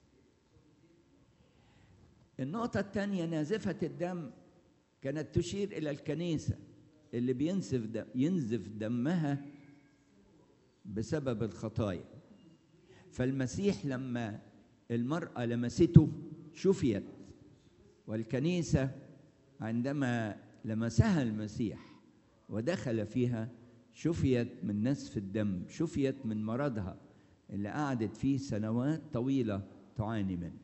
النقطة الثانية نازفة الدم كانت تشير إلى الكنيسة اللي بينزف دم ينزف دمها بسبب الخطايا فالمسيح لما المرأة لمسته شفيت والكنيسة عندما لمسها المسيح ودخل فيها شفيت من نزف الدم شفيت من مرضها اللي قعدت فيه سنوات طويلة تعاني منه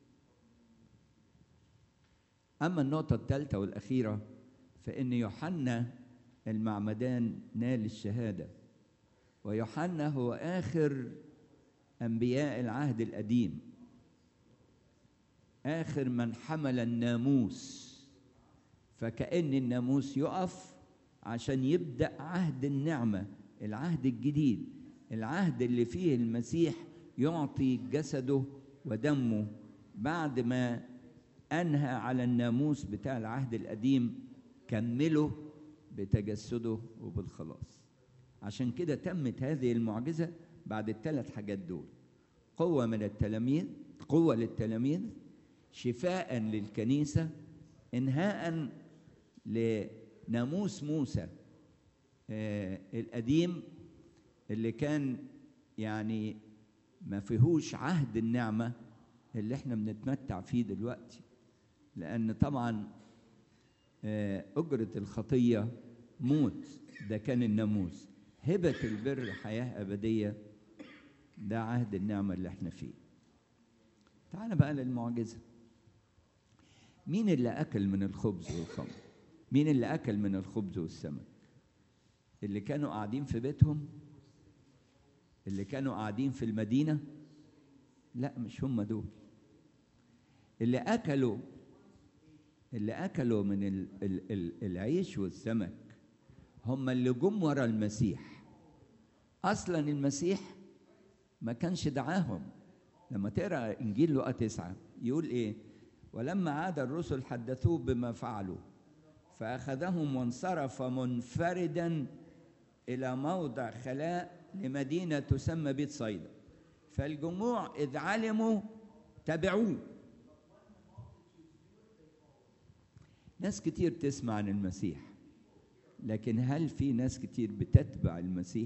أما النقطة الثالثة والأخيرة فإن يوحنا المعمدان نال الشهادة ويوحنا هو آخر أنبياء العهد القديم آخر من حمل الناموس فكأن الناموس يقف عشان يبدأ عهد النعمة العهد الجديد العهد اللي فيه المسيح يعطي جسده ودمه بعد ما أنهى على الناموس بتاع العهد القديم كمله بتجسده وبالخلاص عشان كده تمت هذه المعجزة بعد الثلاث حاجات دول قوة من التلاميذ قوة للتلاميذ شفاء للكنيسة انهاء لناموس موسى آه القديم اللي كان يعني ما فيهوش عهد النعمة اللي احنا بنتمتع فيه دلوقتي لأن طبعا آه أجرة الخطية موت ده كان الناموس هبة البر حياة أبدية ده عهد النعمة اللي احنا فيه تعال بقى للمعجزة مين اللي أكل من الخبز والخمر مين اللي أكل من الخبز والسمك اللي كانوا قاعدين في بيتهم اللي كانوا قاعدين في المدينة لا مش هم دول اللي أكلوا اللي أكلوا من ال ال ال العيش والسمك هم اللي جم ورا المسيح أصلا المسيح ما كانش دعاهم لما تقرا انجيل لوقا تسعه يقول ايه ولما عاد الرسل حدثوه بما فعلوا فاخذهم وانصرف منفردا الى موضع خلاء لمدينه تسمى بيت صيدا فالجموع اذ علموا تبعوه ناس كتير تسمع عن المسيح لكن هل في ناس كتير بتتبع المسيح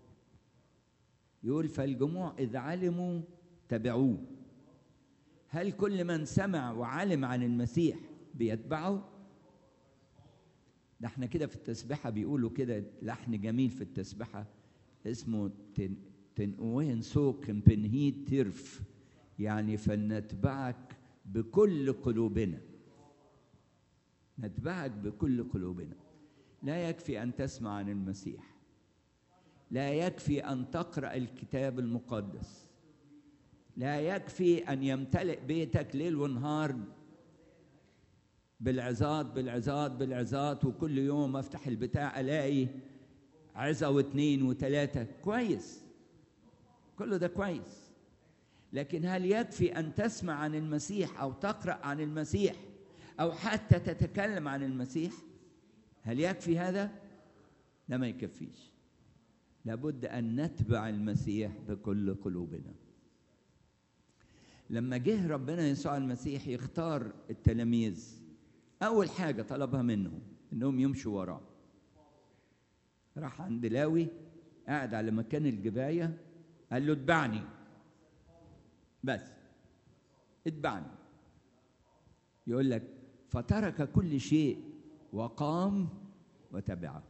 يقول فالجموع إذ علموا تبعوه هل كل من سمع وعلم عن المسيح بيتبعه ده احنا كده في التسبحة بيقولوا كده لحن جميل في التسبحة اسمه تن تنقوين سوق بنهيد ترف يعني فلنتبعك بكل قلوبنا نتبعك بكل قلوبنا لا يكفي أن تسمع عن المسيح لا يكفي ان تقرا الكتاب المقدس لا يكفي ان يمتلئ بيتك ليل ونهار بالعظات بالعظات بالعظات وكل يوم افتح البتاع الاقي عظه واثنين وثلاثه كويس كله ده كويس لكن هل يكفي ان تسمع عن المسيح او تقرا عن المسيح او حتى تتكلم عن المسيح هل يكفي هذا لا ما يكفيش لابد ان نتبع المسيح بكل قلوبنا لما جه ربنا يسوع المسيح يختار التلاميذ اول حاجه طلبها منهم انهم يمشوا وراه راح عند لاوي قاعد على مكان الجبايه قال له اتبعني بس اتبعني يقول لك فترك كل شيء وقام وتبعه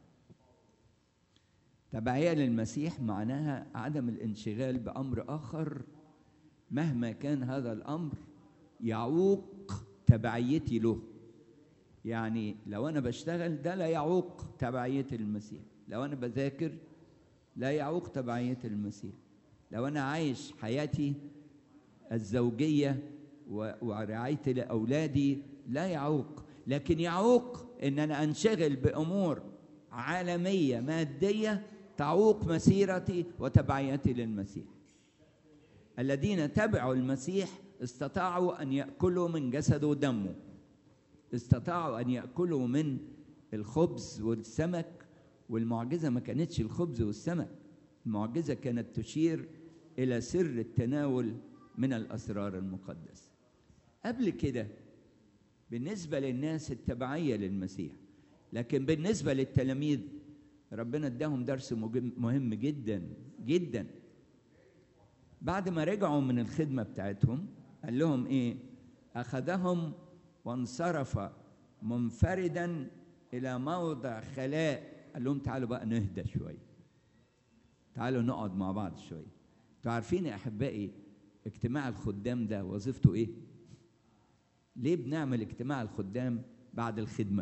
تبعية للمسيح معناها عدم الانشغال بأمر آخر مهما كان هذا الأمر يعوق تبعيتي له يعني لو أنا بشتغل ده لا يعوق تبعية المسيح لو أنا بذاكر لا يعوق تبعية المسيح لو أنا عايش حياتي الزوجية و- ورعايتي لأولادي لا يعوق لكن يعوق إن أنا أنشغل بأمور عالمية مادية تعوق مسيرتي وتبعيتي للمسيح الذين تبعوا المسيح استطاعوا أن يأكلوا من جسده ودمه استطاعوا أن يأكلوا من الخبز والسمك والمعجزة ما كانتش الخبز والسمك المعجزة كانت تشير إلى سر التناول من الأسرار المقدسة قبل كده بالنسبة للناس التبعية للمسيح لكن بالنسبة للتلاميذ ربنا اداهم درس مجم- مهم جدا جدا بعد ما رجعوا من الخدمة بتاعتهم قال لهم ايه أخذهم وانصرف منفردا إلى موضع خلاء قال لهم تعالوا بقى نهدى شوية تعالوا نقعد مع بعض شوية انتوا عارفين يا أحبائي اجتماع الخدام ده وظيفته ايه ليه بنعمل اجتماع الخدام بعد الخدمه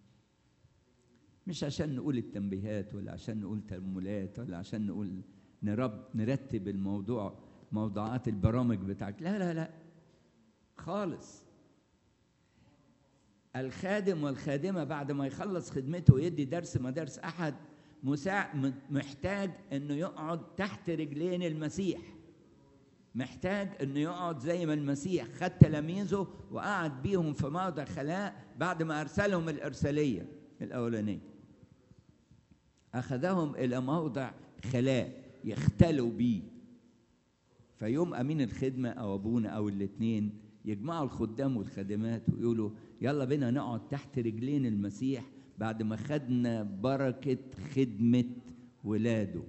مش عشان نقول التنبيهات ولا عشان نقول تأملات ولا عشان نقول نرب نرتب الموضوع موضوعات البرامج بتاعك لا لا لا خالص الخادم والخادمة بعد ما يخلص خدمته ويدي درس مدارس أحد مساع م- محتاج إنه يقعد تحت رجلين المسيح محتاج إنه يقعد زي ما المسيح خد تلاميذه وقعد بيهم في موضع خلاء بعد ما أرسلهم الإرسالية الأولانية أخذهم إلى موضع خلاء يختلوا بيه فيوم أمين الخدمة أو أبونا أو الاتنين يجمعوا الخدام والخادمات ويقولوا يلا بينا نقعد تحت رجلين المسيح بعد ما خدنا بركة خدمة ولاده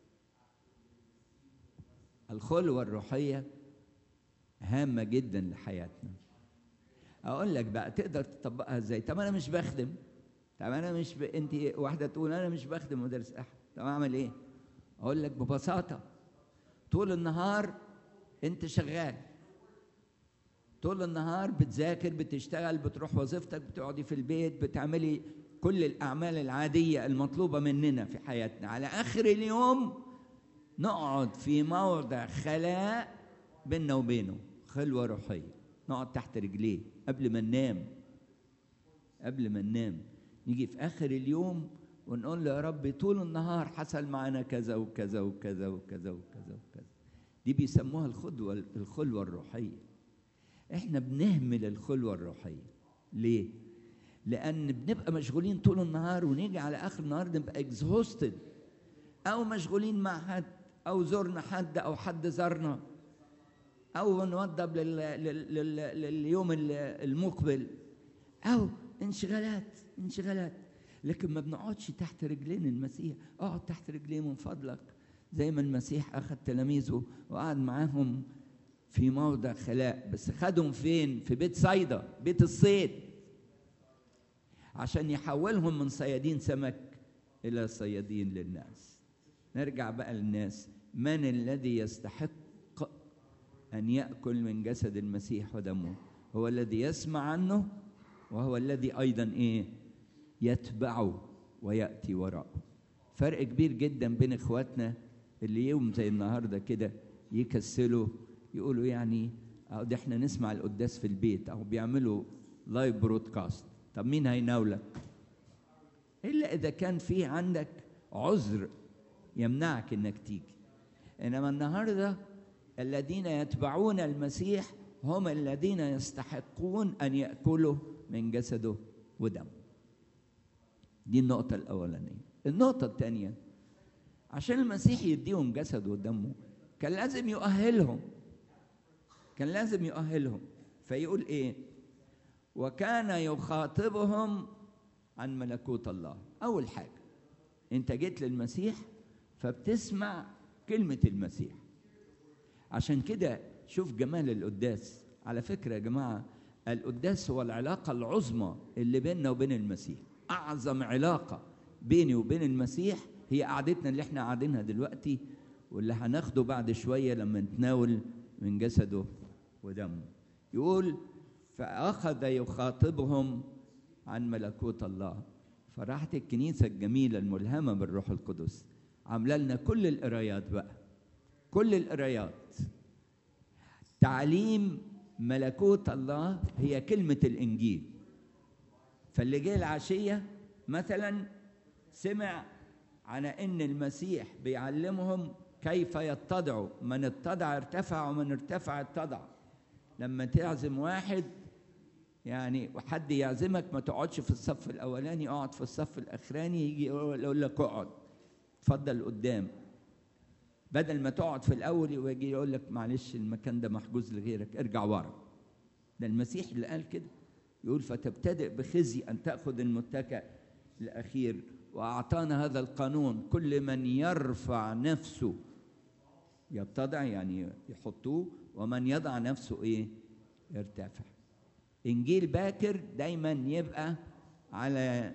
الخلوة الروحية هامة جدا لحياتنا أقول لك بقى تقدر تطبقها ازاي طب أنا مش بخدم طب أنا مش ب... أنت واحدة تقول أنا مش بخدم مدرس أحد طب أعمل إيه؟ أقول لك ببساطة طول النهار أنت شغال طول النهار بتذاكر بتشتغل بتروح وظيفتك بتقعدي في البيت بتعملي كل الأعمال العادية المطلوبة مننا في حياتنا على آخر اليوم نقعد في موضع خلاء بيننا وبينه خلوة روحية نقعد تحت رجليه قبل ما ننام قبل ما ننام نيجي في آخر اليوم ونقول له يا رب طول النهار حصل معنا كذا وكذا وكذا وكذا وكذا وكذا دي بيسموها الخلوة الخلوة الروحية احنا بنهمل الخلوة الروحية ليه؟ لأن بنبقى مشغولين طول النهار ونيجي على آخر النهار نبقى اكزهوستد أو مشغولين مع حد أو زرنا حد أو حد زارنا أو نوضب لل... لل... لل... لليوم ال- المقبل أو انشغالات انشغالات لكن ما بنقعدش تحت رجلين المسيح اقعد تحت رجليه من فضلك زي ما المسيح أخذ تلاميذه وقعد معاهم في موضع خلاء بس خدهم فين في بيت صيدا بيت الصيد عشان يحولهم من صيادين سمك إلى صيادين للناس نرجع بقى للناس من الذي يستحق أن يأكل من جسد المسيح ودمه هو الذي يسمع عنه وهو الذي أيضا إيه يتبعه ويأتي وراءه فرق كبير جدا بين إخواتنا اللي يوم زي النهاردة كده يكسلوا يقولوا يعني أو ده احنا نسمع القداس في البيت أو بيعملوا لايف برودكاست طب مين هيناولك الا اذا كان في عندك عذر يمنعك انك تيجي انما النهارده الذين يتبعون المسيح هم الذين يستحقون ان ياكلوا من جسده ودمه دي النقطه الاولانيه النقطه الثانيه عشان المسيح يديهم جسده ودمه كان لازم يؤهلهم كان لازم يؤهلهم فيقول ايه وكان يخاطبهم عن ملكوت الله اول حاجه انت جيت للمسيح فبتسمع كلمه المسيح عشان كده شوف جمال القداس على فكره يا جماعه القداس هو العلاقه العظمى اللي بيننا وبين المسيح اعظم علاقه بيني وبين المسيح هي قعدتنا اللي احنا قاعدينها دلوقتي واللي هناخده بعد شويه لما نتناول من جسده ودمه يقول فاخذ يخاطبهم عن ملكوت الله فراحت الكنيسه الجميله الملهمه بالروح القدس عامله لنا كل القرايات بقى كل القرايات تعليم ملكوت الله هي كلمه الانجيل فاللي جه العشيه مثلا سمع عن ان المسيح بيعلمهم كيف يتضعوا من اتضع ارتفع ومن ارتفع اتضع لما تعزم واحد يعني وحد يعزمك ما تقعدش في الصف الاولاني اقعد في الصف الاخراني يجي يقول لك اقعد اتفضل قدام بدل ما تقعد في الاول ويجي يقول لك معلش المكان ده محجوز لغيرك ارجع ورا ده المسيح اللي قال كده يقول فتبتدئ بخزي ان تاخذ المتكئ الاخير واعطانا هذا القانون كل من يرفع نفسه يتضع يعني يحطوه ومن يضع نفسه ايه يرتفع انجيل باكر دايما يبقى على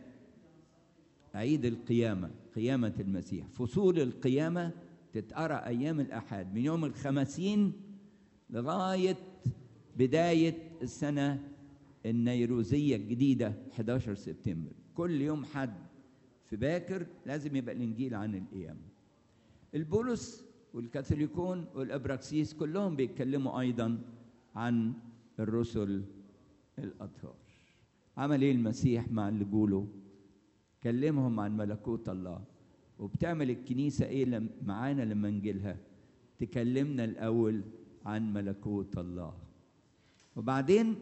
عيد القيامه قيامه المسيح فصول القيامه تتقرا ايام الاحاد من يوم الخمسين لغايه بدايه السنه النيروزيه الجديده 11 سبتمبر كل يوم حد في باكر لازم يبقى الانجيل عن القيامه البولس والكاثوليكون والابراكسيس كلهم بيتكلموا ايضا عن الرسل الاطهار عمل ايه المسيح مع اللي جوله كلمهم عن ملكوت الله وبتعمل الكنيسه ايه لم معانا لما نجيلها تكلمنا الاول عن ملكوت الله وبعدين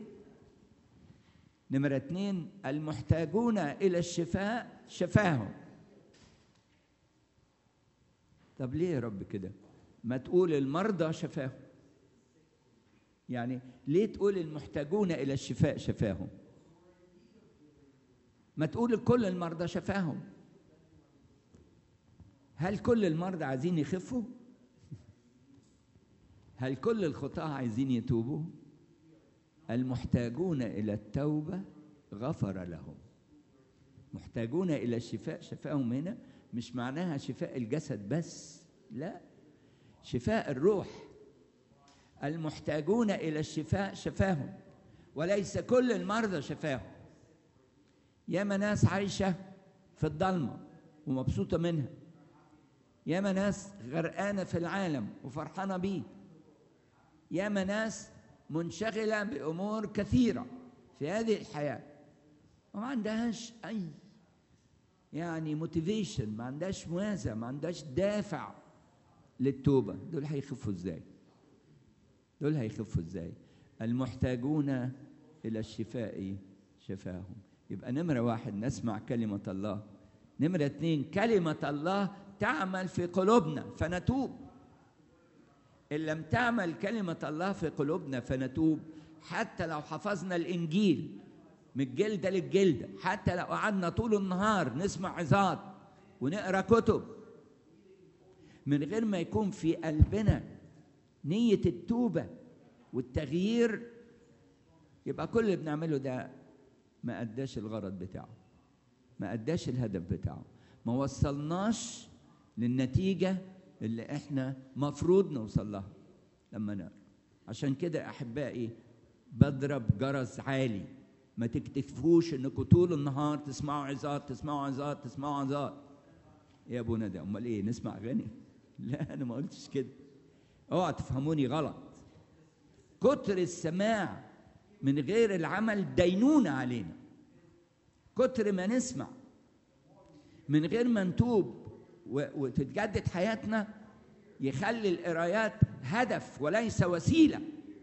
نمرة اتنين المحتاجون إلى الشفاء شفاهم طب ليه يا رب كده ما تقول المرضى شفاهم يعني ليه تقول المحتاجون إلى الشفاء شفاهم ما تقول كل المرضى شفاهم هل كل المرضى عايزين يخفوا هل كل الخطاة عايزين يتوبوا المحتاجون الى التوبه غفر لهم محتاجون الى الشفاء شفاهم هنا مش معناها شفاء الجسد بس لا شفاء الروح المحتاجون الى الشفاء شفاهم وليس كل المرضى شفاهم ياما ناس عايشه في الضلمه ومبسوطه منها ياما ناس غرقانه في العالم وفرحانه بيه ياما ناس منشغلة بأمور كثيرة في هذه الحياة وما عندهاش أي يعني موتيفيشن ما عندهاش موازة ما عندهاش دافع للتوبة دول هيخفوا ازاي دول هيخفوا ازاي المحتاجون إلى الشفاء شفاهم يبقى نمرة واحد نسمع كلمة الله نمرة اتنين كلمة الله تعمل في قلوبنا فنتوب إن لم تعمل كلمة الله في قلوبنا فنتوب حتى لو حفظنا الإنجيل من الجلدة للجلدة حتى لو قعدنا طول النهار نسمع عظات ونقرا كتب من غير ما يكون في قلبنا نية التوبة والتغيير يبقى كل اللي بنعمله ده ما أداش الغرض بتاعه ما أداش الهدف بتاعه ما وصلناش للنتيجة اللي احنا مفروض نوصل لها لما نقرا عشان كده احبائي بضرب جرس عالي ما تكتفوش انكم طول النهار تسمعوا عظات تسمعوا عظات تسمعوا عظات يا ابونا ده امال ايه نسمع اغاني لا انا ما قلتش كده اوعى تفهموني غلط كتر السماع من غير العمل دينونة علينا كتر ما نسمع من غير ما نتوب و- وتتجدد حياتنا يخلي القرايات هدف وليس وسيله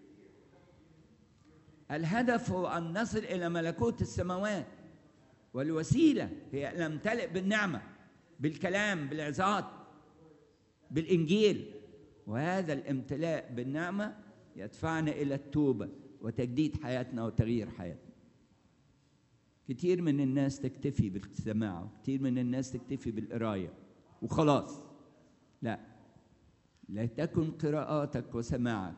الهدف هو ان نصل الى ملكوت السماوات والوسيله هي ان نمتلئ بالنعمه بالكلام بالعظات بالانجيل وهذا الامتلاء بالنعمه يدفعنا الى التوبه وتجديد حياتنا وتغيير حياتنا كتير من الناس تكتفي بالسماع كتير من الناس تكتفي بالقرايه وخلاص لا لا تكن قراءاتك وسماعك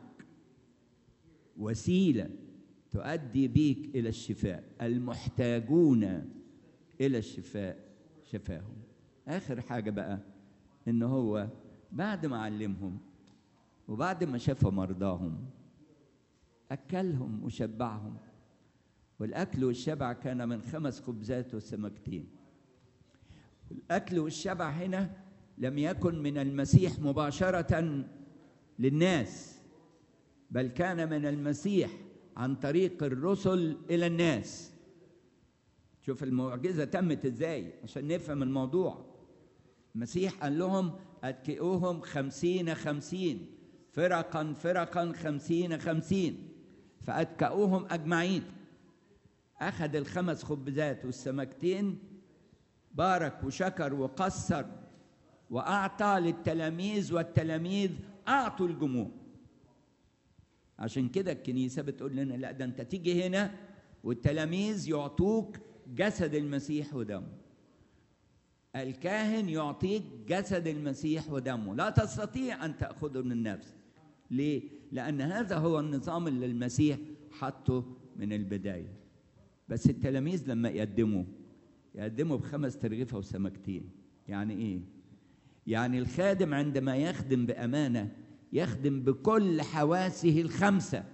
وسيله تؤدي بيك الى الشفاء المحتاجون الى الشفاء شفاهم اخر حاجه بقى ان هو بعد ما علمهم وبعد ما شفى مرضاهم اكلهم وشبعهم والاكل والشبع كان من خمس خبزات وسمكتين الاكل والشبع هنا لم يكن من المسيح مباشره للناس بل كان من المسيح عن طريق الرسل الى الناس شوف المعجزه تمت ازاي عشان نفهم الموضوع المسيح قال لهم اتكئوهم خمسين خمسين فرقا فرقا خمسين خمسين فأتكأوهم أجمعين أخذ الخمس خبزات والسمكتين بارك وشكر وقصر وأعطى للتلاميذ والتلاميذ أعطوا الجموع عشان كده الكنيسة بتقول لنا لا ده أنت تيجي هنا والتلاميذ يعطوك جسد المسيح ودمه الكاهن يعطيك جسد المسيح ودمه لا تستطيع أن تأخذه من النفس ليه؟ لأن هذا هو النظام اللي المسيح حطه من البداية بس التلاميذ لما يقدموا يقدموا بخمس ترغيفة وسمكتين يعني إيه؟ يعني الخادم عندما يخدم بأمانة يخدم بكل حواسه الخمسة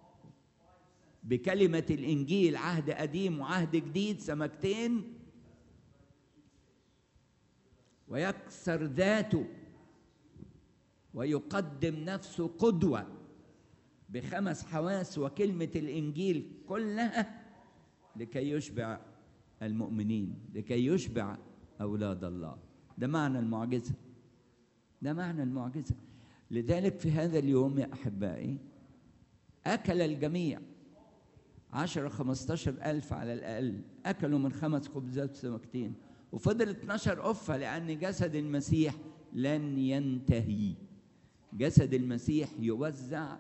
بكلمة الإنجيل عهد قديم وعهد جديد سمكتين ويكسر ذاته ويقدم نفسه قدوة بخمس حواس وكلمة الإنجيل كلها لكي يشبع المؤمنين لكي يشبع أولاد الله ده معنى المعجزة ده معنى المعجزة لذلك في هذا اليوم يا أحبائي أكل الجميع عشرة خمستاشر ألف على الأقل أكلوا من خمس خبزات وسمكتين وفضل 12 قفة لأن جسد المسيح لن ينتهي جسد المسيح يوزع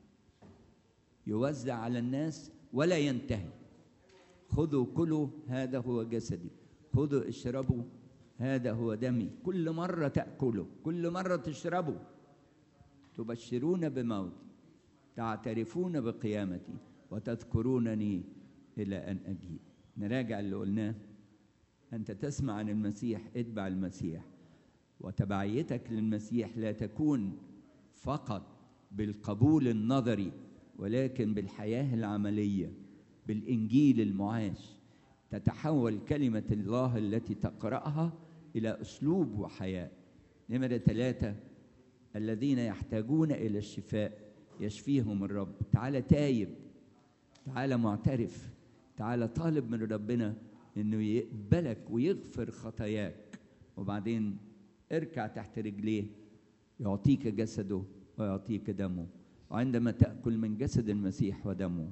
يوزع على الناس ولا ينتهي خذوا كلوا هذا هو جسدي خذوا اشربوا هذا هو دمي كل مرة تأكلوا كل مرة تشربوا تبشرون بموتي تعترفون بقيامتي وتذكرونني إلى أن أجيء نراجع اللي قلناه أنت تسمع عن المسيح اتبع المسيح وتبعيتك للمسيح لا تكون فقط بالقبول النظري ولكن بالحياة العملية بالإنجيل المعاش تتحول كلمة الله التي تقرأها إلى أسلوب وحياة نمرة ثلاثة الذين يحتاجون إلى الشفاء يشفيهم الرب تعالى تايب تعالى معترف تعالى طالب من ربنا انه يقبلك ويغفر خطاياك وبعدين اركع تحت رجليه يعطيك جسده ويعطيك دمه وعندما تاكل من جسد المسيح ودمه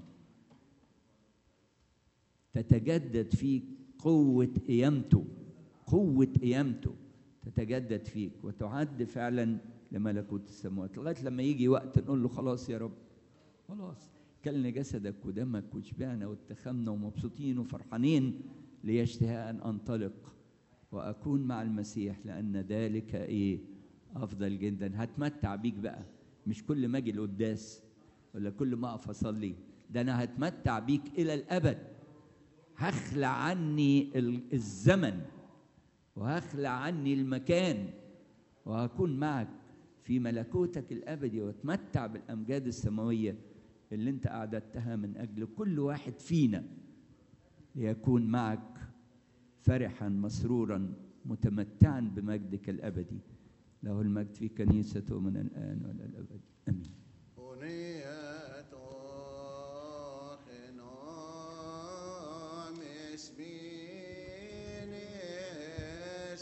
تتجدد فيك قوه قيامته قوه قيامته تتجدد فيك وتعد فعلا لملكوت السماوات لغايه لما يجي وقت نقول له خلاص يا رب خلاص كلنا جسدك ودمك وشبعنا واتخمنا ومبسوطين وفرحانين لي اشتهاء ان انطلق واكون مع المسيح لان ذلك ايه افضل جدا هتمتع بيك بقى مش كل ما اجي القداس ولا كل ما اقف اصلي ده انا هتمتع بيك الى الابد هخلع عني ال- الزمن وهخلع عني المكان وهكون معك في ملكوتك الابدي واتمتع بالامجاد السماويه اللي انت اعددتها من اجل كل واحد فينا ليكون معك فرحا مسرورا متمتعا بمجدك الابدي له المجد في كنيسته من الان والى الابد امين أنية أخ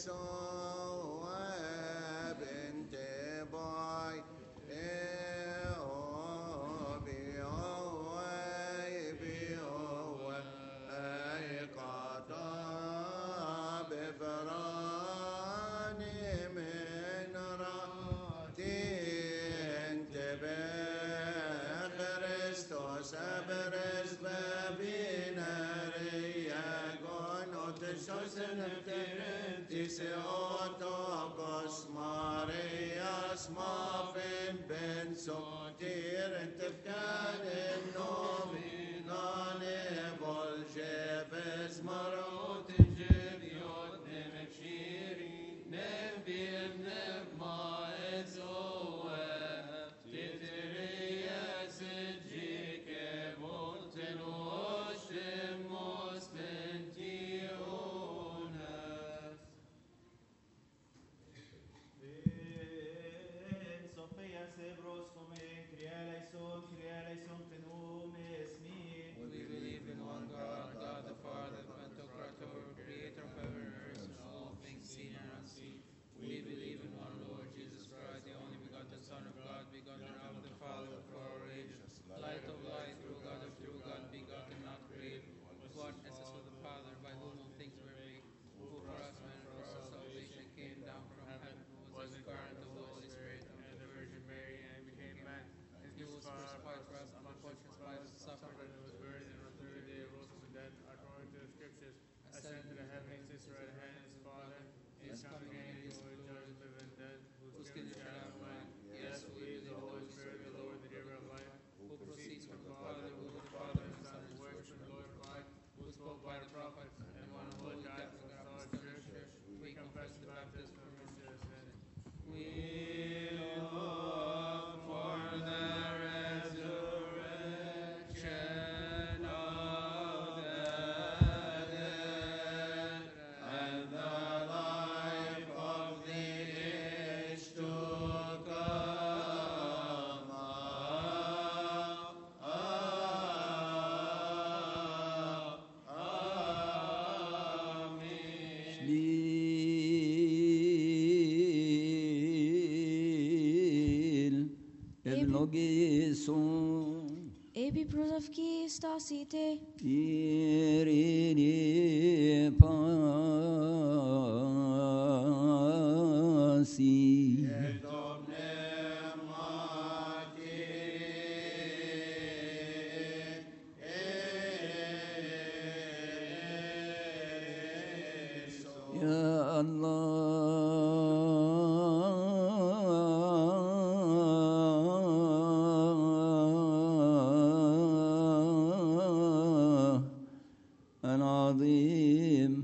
يسوع بنت باي Theotokos Marias Muffin Ben Sotir and Tefkanin Nomi Nane Voljeves Marot Jeviot Nemekshiri Nevim Nevma Ezoe Titerias Jike Volten Oshim Mospentionas En Sofia Sebros come crealeison, crealeison plenum esmi. We believe in one God, God the Father, Pantocrator, creator of heaven and earth and all things seen and unseen. We believe in one Lord Jesus Christ, the only begotten Son of God, begotten of the Father before all ages. Light of light, true God of true God, begotten, not created. One essence of the Father, by whom all things were made, who for us men and for our salvation came down from heaven, who was incarnate of the Holy Spirit and the Virgin Mary, and became man. And he was crucified for us under Pontius Pilate, suffered and was buried, and on the third day rose from the dead, according to the Scriptures, ascended to the heavens, sits right at the hand of his Father, and is coming again to judge the living and dead, whose kingdom shall have no end. Yes, we believe in the Holy Spirit, the Lord, the giver of life, who proceeds from the Father, who is the Father and the Son, is worshipped and glorified, who spoke by the prophets, and one holy Catholic Apostolic Church. We confess the baptism for remission of sins. We look for the resurrection of the dead and the life of the age to come. Shliel Evlogison Ebi prosavki stasite, Irene Pasi يا الله العظيم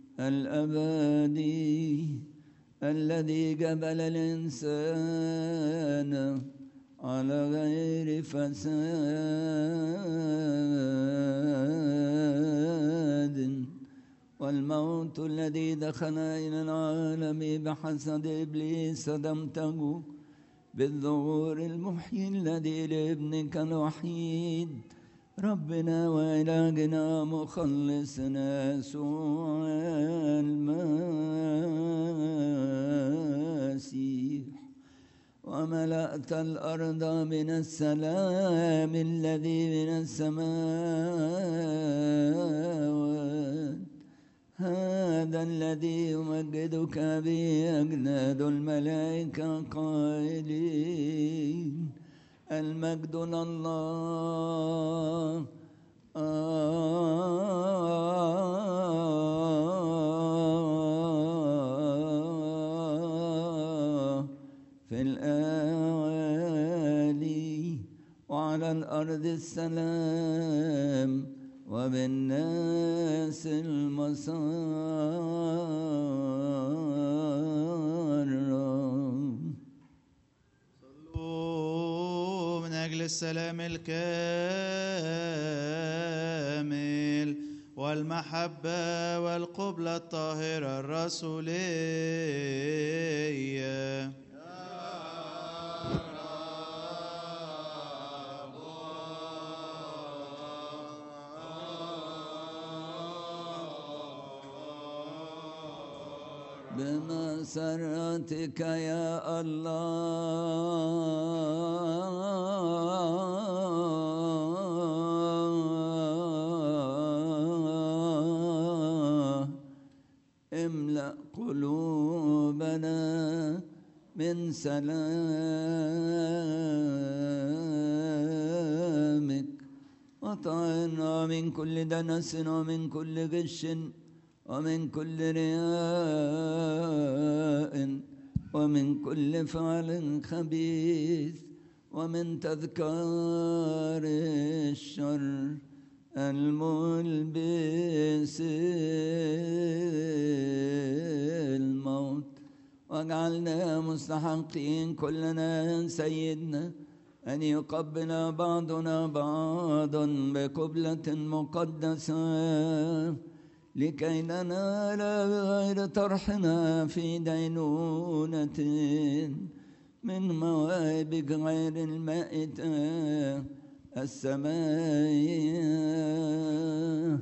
الأبدي الذي قبل الإنسان على غير فساد والموت الذي دخل إلى العالم بحسد إبليس دمته بالظهور المحيي الذي لابنك الوحيد ربنا وإلهنا مخلصنا يسوع المسيح وملأت الأرض من السلام الذي من السماوات هذا الذي يمجدك به أجناد الملائكة قائلين المجد لله آه في الأعالي وعلى الأرض السلام وبالناس المسار صلوا من أجل السلام الكامل والمحبة والقبلة الطاهرة الرسولية بمسرتك يا الله املأ قلوبنا من سلامك وطعنا من كل دنس ومن كل غش ومن كل رياء ومن كل فعل خبيث ومن تذكار الشر الملبس الموت واجعلنا مستحقين كلنا سيدنا أن يقبل بعضنا بعضا بقبلة مقدسة لكي ننال غير طرحنا في دينونة من مواهبك غير المائتة السماء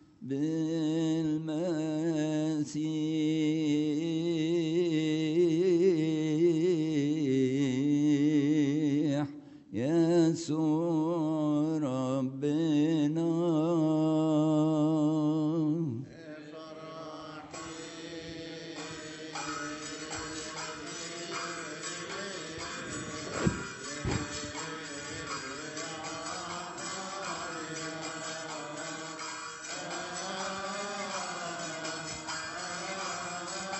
بالمسيح يسوع ربنا Amen.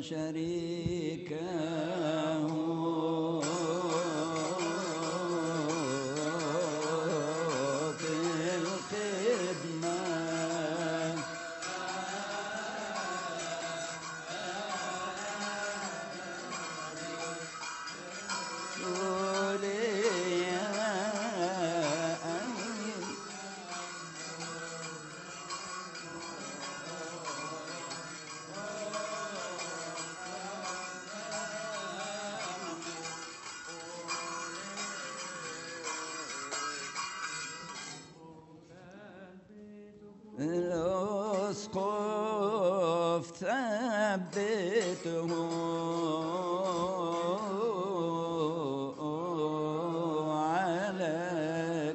شريكه في الخدمة سوريا الأسقف ثبته على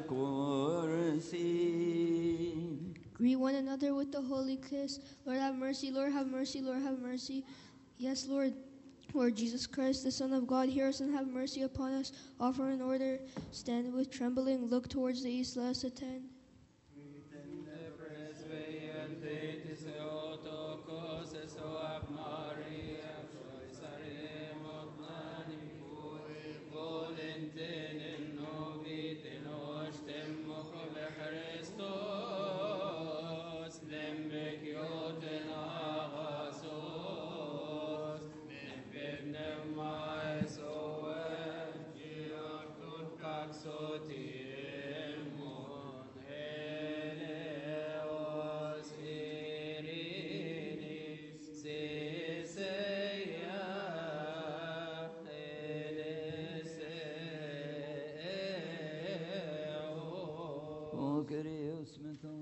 كرسي Greet one another with the holy kiss. Lord have mercy, Lord have mercy, Lord have mercy. Yes, Lord. Lord Jesus Christ, the Son of God, hear us and have mercy upon us. Offer in order, stand with trembling, look towards the east, let us attend. وكريوس متى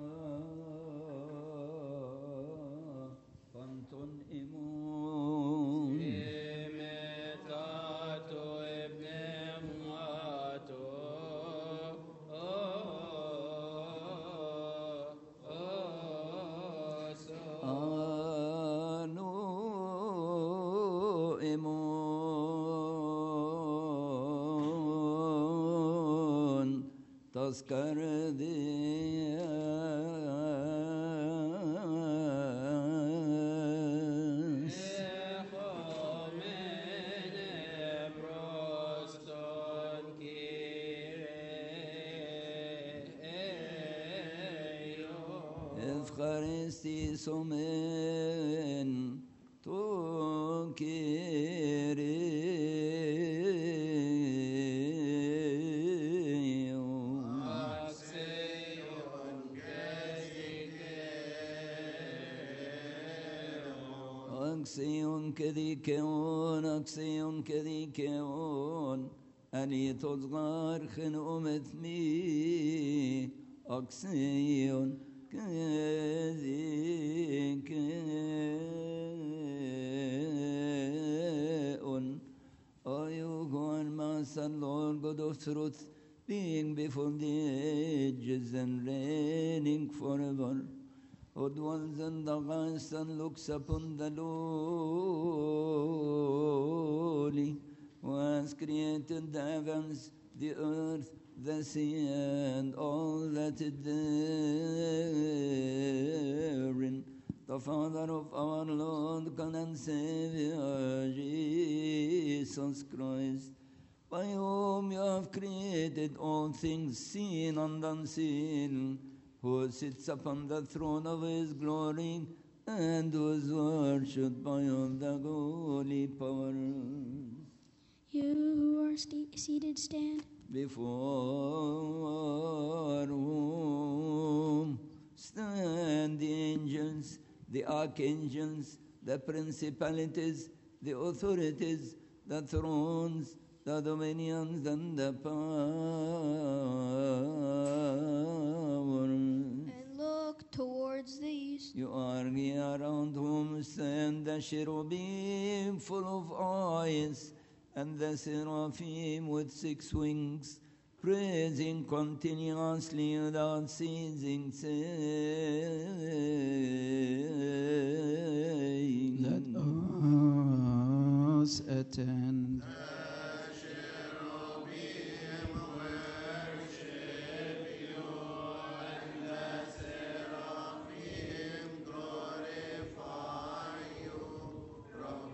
فانتون إيمون آنو إيمون تذكر دياس Ευχαριστή σωμέν το Κύριο. Αξίον και δικαιών, αξίον και δικαιών, αλήθως γάρχεν ομεθμή, αξίον και δικαιών. O you God, Master, Lord, God of truth, being before the ages and reigning forever, who dwells in the highest and looks upon the lowly, who has created the heavens, the earth, the sea, and all that is therein. The Father of our Lord God and Savior, Jesus Christ, by whom you have created all things seen and unseen, who sits upon the throne of his glory and who is worshipped by all the holy powers. You who are sta- seated, stand. Before whom stand the angels, the archangels, the principalities, the authorities, the thrones, the dominions, and the powers. And look towards the east. You are here around whom stand the cherubim full of eyes, and the seraphim with six wings, praising continuously without ceasing, saying, Let us attend. Glorify you,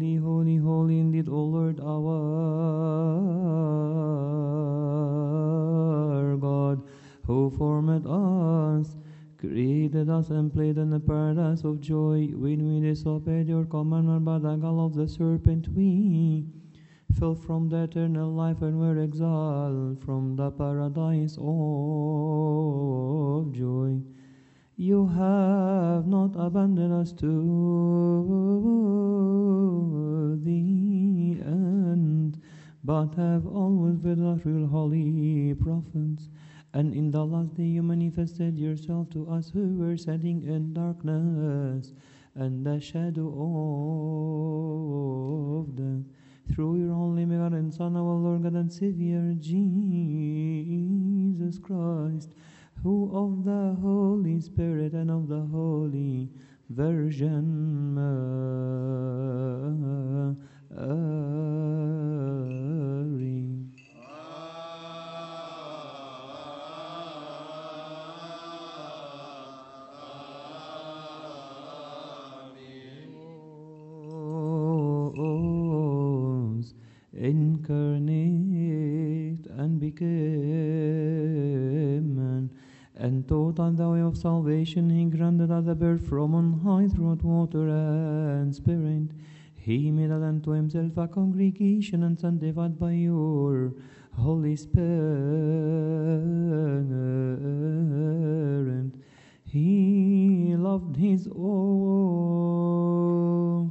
Holy, holy, holy indeed, O Lord our God, who formed us, created us, and played in the paradise of joy. When we disobeyed your commandment by the gall of the serpent, we fell from the eternal life and were exiled from the paradise of joy. You have not abandoned us to the end, but have always with us real holy prophets. And in the last day you manifested yourself to us who were sitting in darkness and the shadow of death. Through your only begotten Son, our Lord God and Savior, Jesus Christ, who of the Holy Spirit and of the Holy Virgin Mary. was incarnate and became man, and taught on the way of salvation. He granted us the birth from on high through water and spirit. He made us unto himself a congregation and sanctified by your Holy Spirit. He loved his own.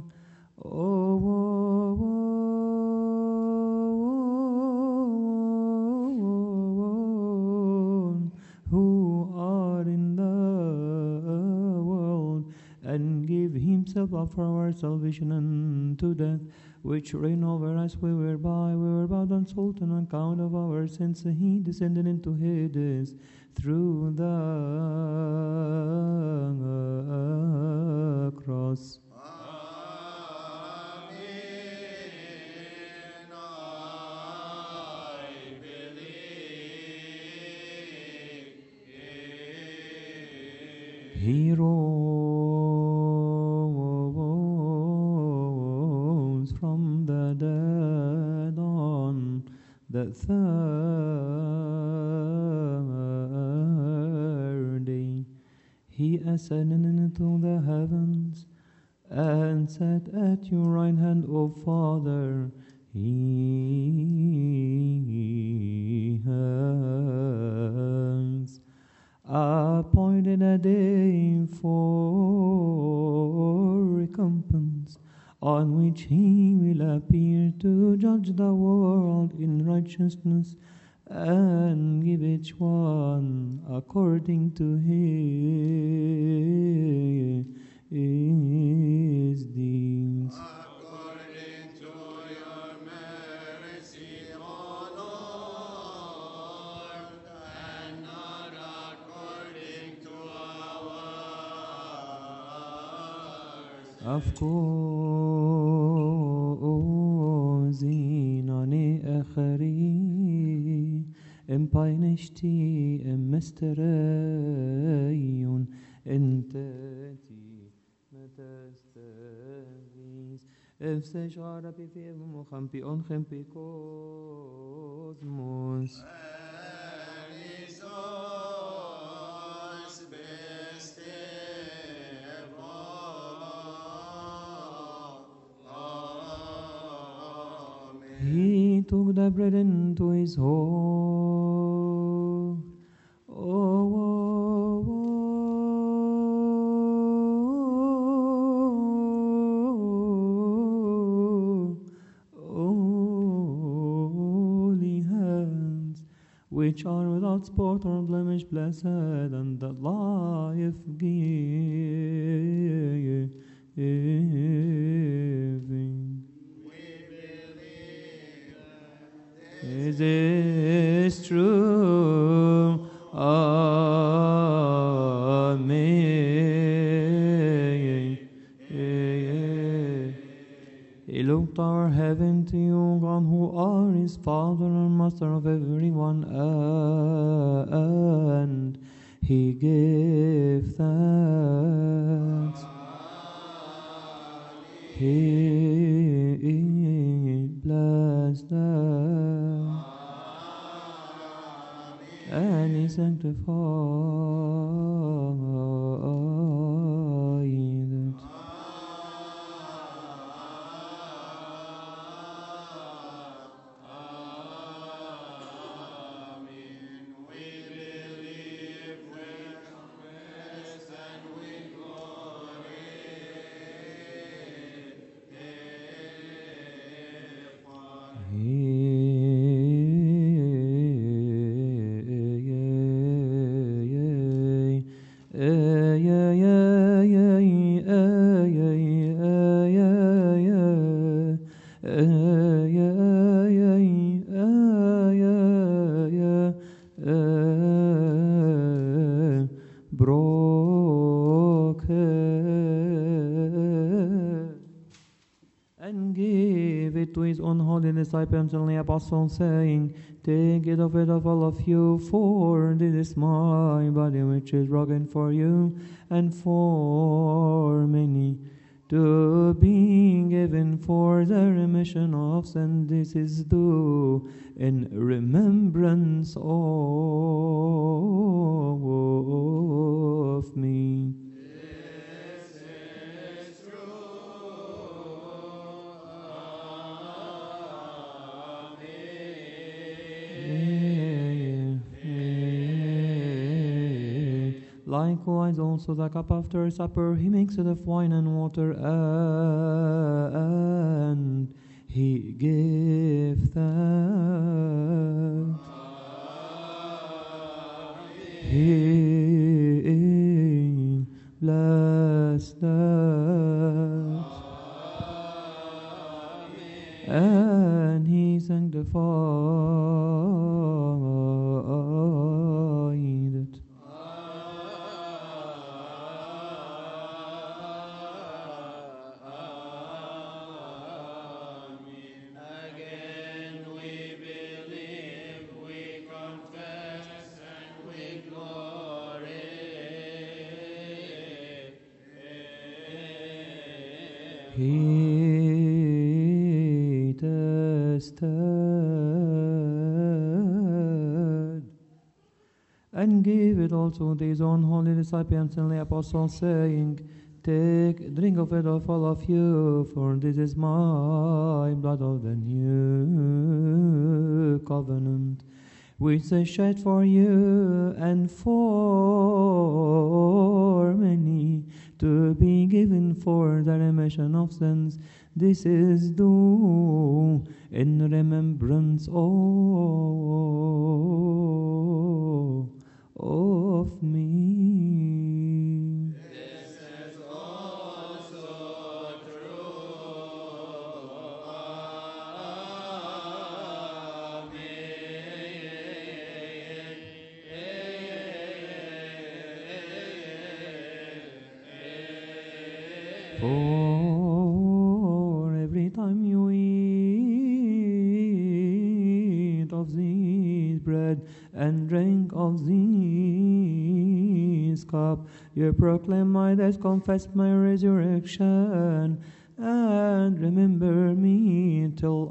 own who are in the world and gave himself up for our salvation unto death, which reign over us we were by, we were bowed and sold on account of our sins. He descended into Hades through the cross. He rose from the dead on the third day. He ascended into the heavens and sat at your right hand, O Father. He has appointed a day for recompense on which he will appear to judge the world in righteousness and give each one according to his, his deeds. According to your mercy, O Lord, and not according to ours. Of course, inani akhari empainishti emestereion enteti metastavis efse shara pifi mukhampi on khampi cosmos Elisos bestemo. He took the bread into his hold. Oh, oh, oh, holy hands, which are without spot or blemish, blessed, and the life giving. Is this true? Amen. He looked our heaven to you, God, who are his Father and Master of everyone, and he gave thanks. He blessed us and He sanctified it. Broken and gave it to his own holy disciples and the apostles, saying, Take it of it of all of you, for this is my body which is broken for you and for many to be given for the remission of sin. This is due in remembrance of me. Likewise, also the cup after supper, he makes it of wine and water, and he gave thanks. He blessed us, and he sanctified it. Again we believe, we confess, and we glory. He tested and gave it also to his own holy disciples and the apostles, saying, Take, drink of it of all of you, for this is my blood of the new covenant, which is shed for you and for many to be given for the remission of sins. This is due in remembrance of, of me. This is also For every time you eat of this bread and drink of this cup, you proclaim my death, confess my resurrection, and remember me till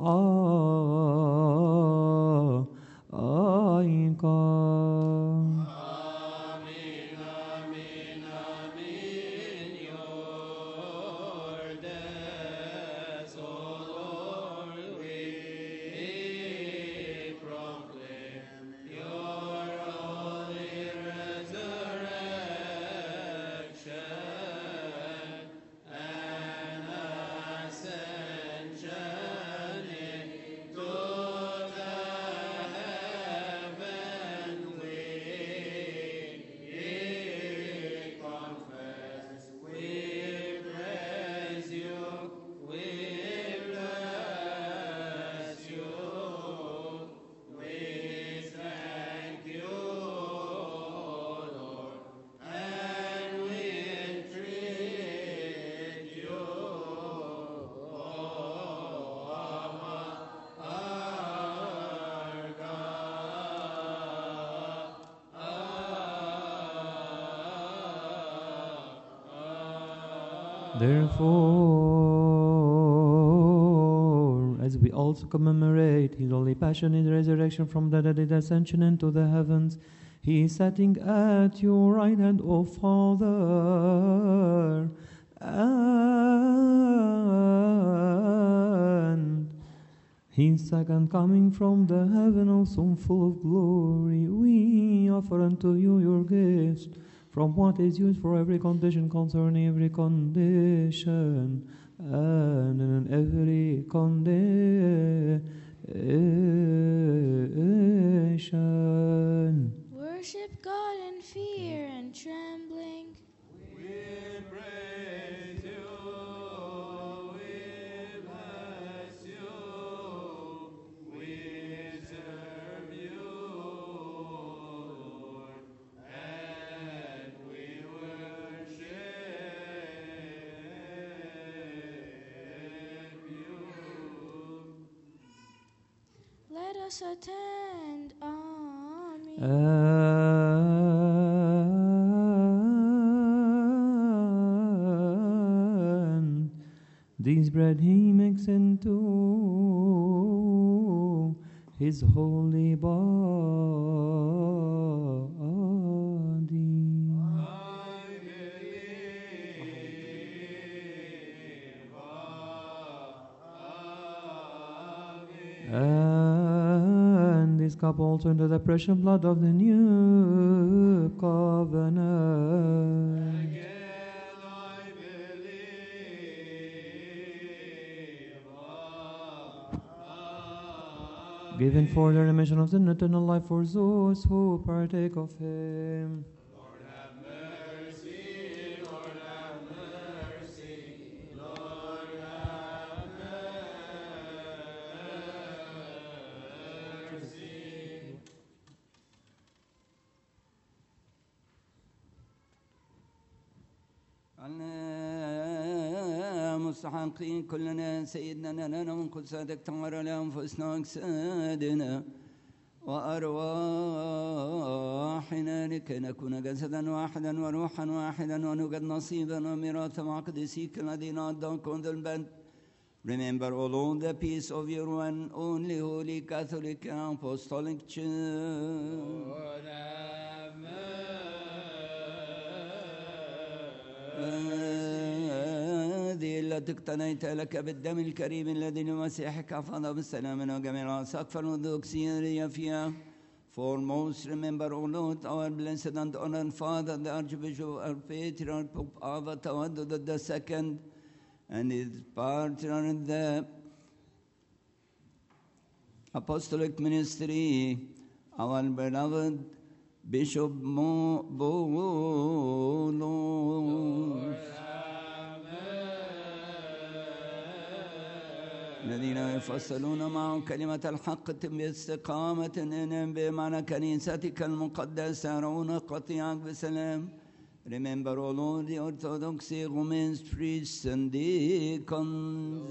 I, I come. Amen, amen, amen. Your death, O Lord, we proclaim. Your holy resurrection and ascension into the heaven we confess. We praise you, we bless you, we thank you, Lord, and we entreat you, our God. Therefore, as we also commemorate his holy passion, his resurrection from the dead, his ascension into the heavens. He is sitting at your right hand, O Father, and his second coming from the heaven, also full of glory. We offer unto you your gifts from what is used for every condition concerning every condition and in every condition. Worship God in fear and trembling. Let us attend. Amen. And these bread he makes into his holy body. And this cup also into the precious blood of the new covenant. Given for the remission of sin, eternal life for those who partake of him. على مستحقين كلنا سيدنا لنا من قدساتك تعالى لأنفسنا أجسادنا وأرواحنا لكي نكون جسدا واحدا وروحا واحدا ونوجد نصيبا وميراثا مع قديسيك الذين أدعوكم ذو البد Remember, O Lord, the peace of your one only holy Catholic and Apostolic Church. هذه التي اقتنيت لك بالدم الكريم الذي لمسيحك حفظ بالسلام وجميع سقف الأرثوذكسية فيها Foremost, remember, O Lord, our blessed and honored Father, the Archbishop, our Patriarch, Pope Ava Tawadud II, and his partner in the apostolic ministry, our beloved Bishop Mo- Bolo. الذين يفصلون معه كلمة الحق باستقامة إنهم بمعنى كنيستك المقدسة يرون قطيعك بسلام Remember, O Lord, the Orthodox Romans, priests and deacons.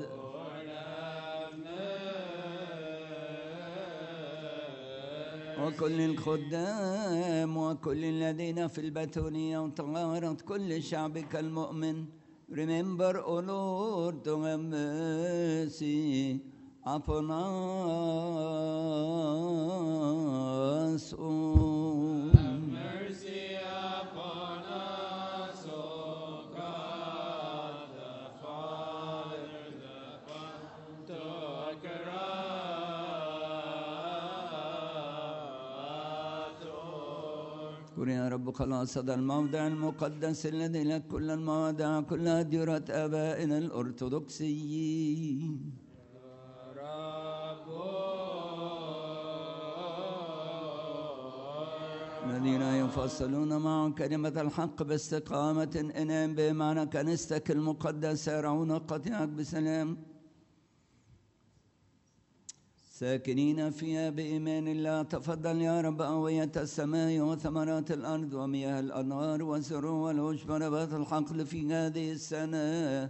وكل الخدام وكل الذين في البتونية وطهارة كل شعبك المؤمن Remember, O Lord, to have mercy upon us. all. Mercy upon us, O God, the Father, the Pantocrator. قل يا رب خلاص هذا الموضع المقدس الذي لك كل المواضع كلها ديرة آبائنا الأرثوذكسيين الذين يفصلون معه كلمة الحق باستقامة إنهم بمعنى كنيستك المقدسة يرعون قطيعك بسلام ساكنين فيها بإيمان الله تفضل يا رب أوية السماء وثمرات الأرض ومياه الأنهار والزروع والعشب ونبات الحقل في هذه السنة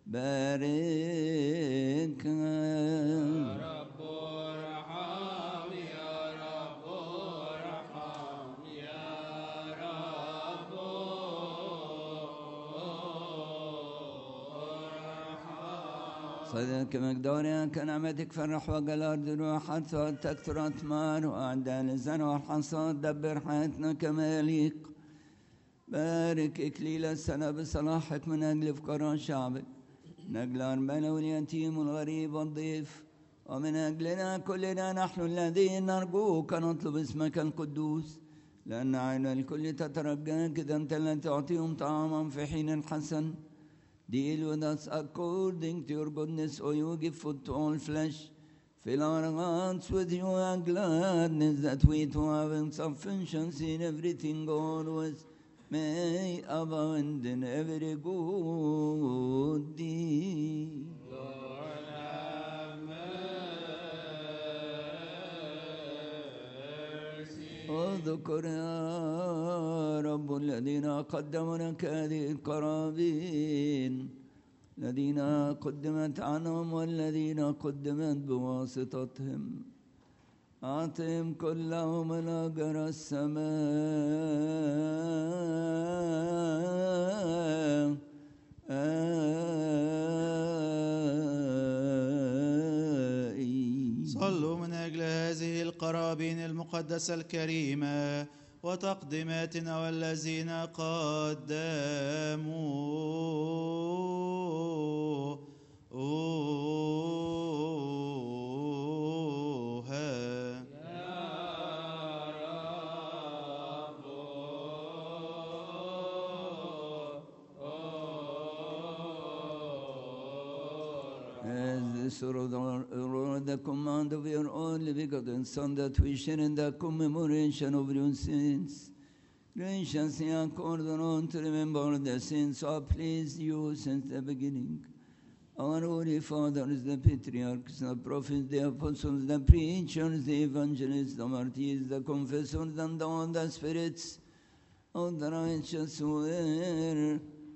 بارك رب ارحم يا رب ارحم يا رب ارحم صدق مقدارها كنعمتك فرح وقل أرض روحات تكثر أثمار وأعداء الزرع والحصاد دبر حياتنا كما يليق بارك إكليل السنة بصلاحك من أجل فقراء شعبك من أجل أرملة واليتيم والغريب والضيف ومن أجلنا كلنا نحن الذين نرجوك نطلب اسمك القدوس لأن عين الكل تترجاك إذا أنت الذي تعطيهم طعاما في حين حسن Deal with us according to your goodness, O you give food to all flesh. Fill our hearts with your gladness that we to have insufficiency in everything always may abound in every good deed. اذكر يا رب الذين قدموا لك هذه القرابين الذين قدمت عنهم والذين قدمت بواسطتهم أعطهم كلهم الأجر السماء صلوا من أجل هذه القرابين المقدسة الكريمة وتقدماتنا والذين قدموها As the sort of the, the command of your only begotten Son, that we share in the commemoration of your sins. Graciously accord on to remember the sins so pleased you since the beginning. Our holy fathers, the patriarchs, the prophets, the apostles, the preachers, the evangelists, the martyrs, the confessors, and all the spirits of the righteous who were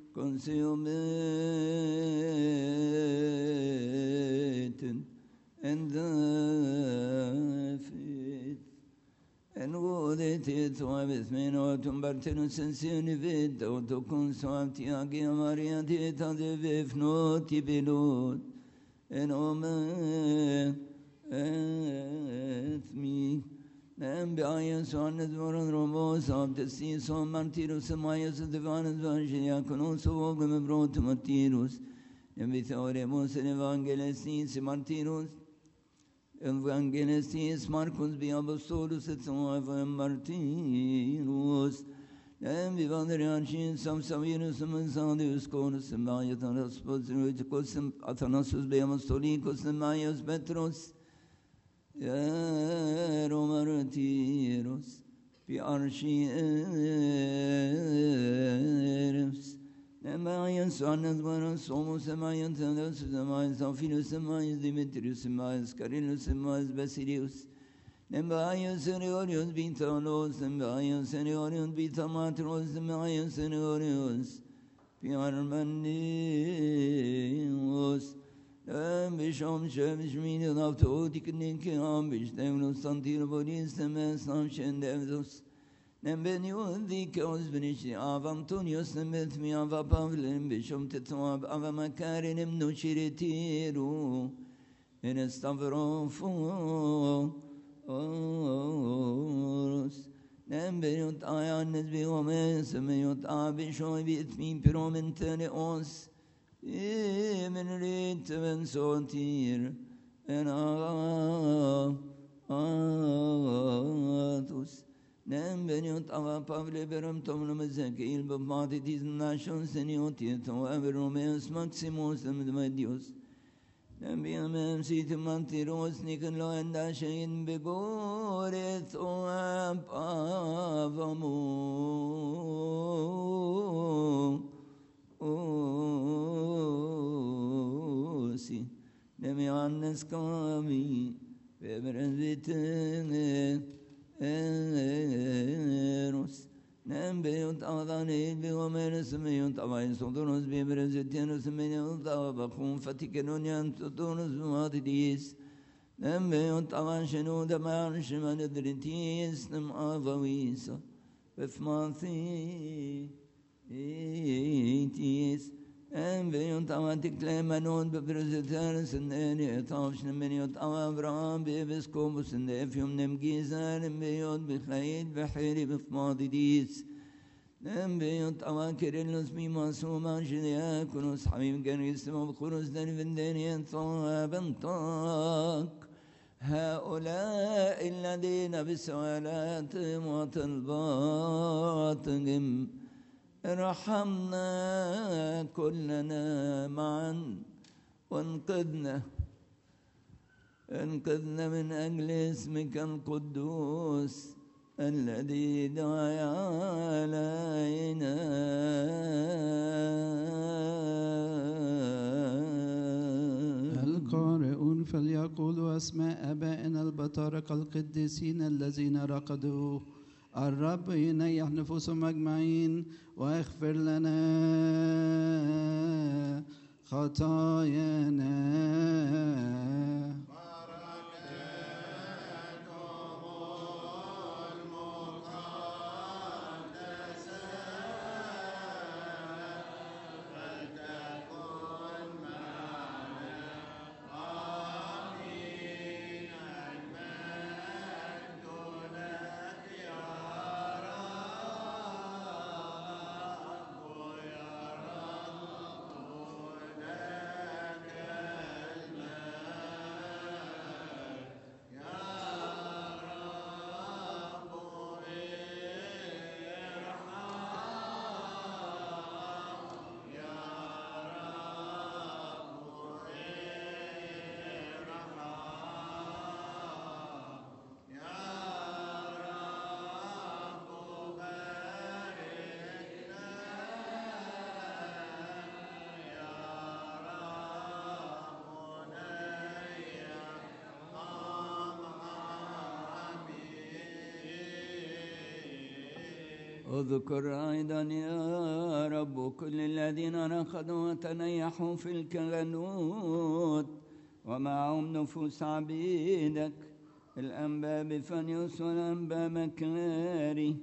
consummated in the faith. En godhet så vis min och tum bartenu sensioni vid och to konsum ti agi maria ti ta de vefno ti bilot en ome et mi Nem beayen soanet voron romos av de sin som martirus maius divanes vangelia conos vogum brot martirus Nem vitoremos in evangelistis martirus Evangelistis Marcus bi apostolus et soavem martirus Nem vivandrianchin sam savirus mensandius conus maietanas posruiticus athanasus be apostolicus maius Petros يا رومارتيروس بأرشي إرفس لما ينسى نذكر صوموس ما ينتدس ما ينسافينوس ما يديمتريوس ما يسكارينوس ما يسبسيريوس لما ينسريوريوس بيتالوس لما ينسريوريوس بيتاماتروس ما ينسريوريوس بيارمانيوس Em bishom shevish mini navto diknin ki am bish devno santir bolis temes nam shendevdos Nem ben yudi ke oz benish avam tunios nemet mi ava pavlem bishom tetwab ava makarenim no shiretiru en estavron fos Nem ben yut ayan nezbi omes me yut abi shoy bit min promentene os من ريت من سونتير انا اتوس نم بنيوت أما بابل برم تومن مزكيل بماضي ديز ناشون سنيوتي تو أبروميوس ماكسيموس مدمديوس نم بيامم سيت مانتيروس نيكن لو اندا شين بغورث او أبامو اوسي نمي عنس كامي ببرزتنس نم بيوت أغضاني بيومين سميوت أباين صدرنس ببرزتنس من يلطا بخون فتكنون ينتطونس بماضديس نم بيوت أغان شنود مان شمان درتيس نم آفويسا بفماثي إيتيس En vejont av antiklemenon bebrezitaren sendeni etavsh nemeniot av Abraham beviskobus en defium nem gizar en vejont bechayid bechiri befmadidis. Nem vejont av Kirillus mi masuma shdiakunus حبيب جريسم وبخروس دن فندني طاب هؤلاء الذين بسؤالاتهم وطلباتهم ارحمنا كلنا معا وانقذنا انقذنا من أجل اسمك القدوس الذي دعا علينا القارئون فليقولوا أسماء آبائنا البطارقة القديسين الذين رقدوا الرب ينيح نفوسهم أجمعين ويغفر لنا خطايانا اذكر أيضا يا رب كل الذين رقدوا وتنيحوا في الكهنوت ومعهم نفوس عبيدك الأنبا بفنيوس والأنبا مكاري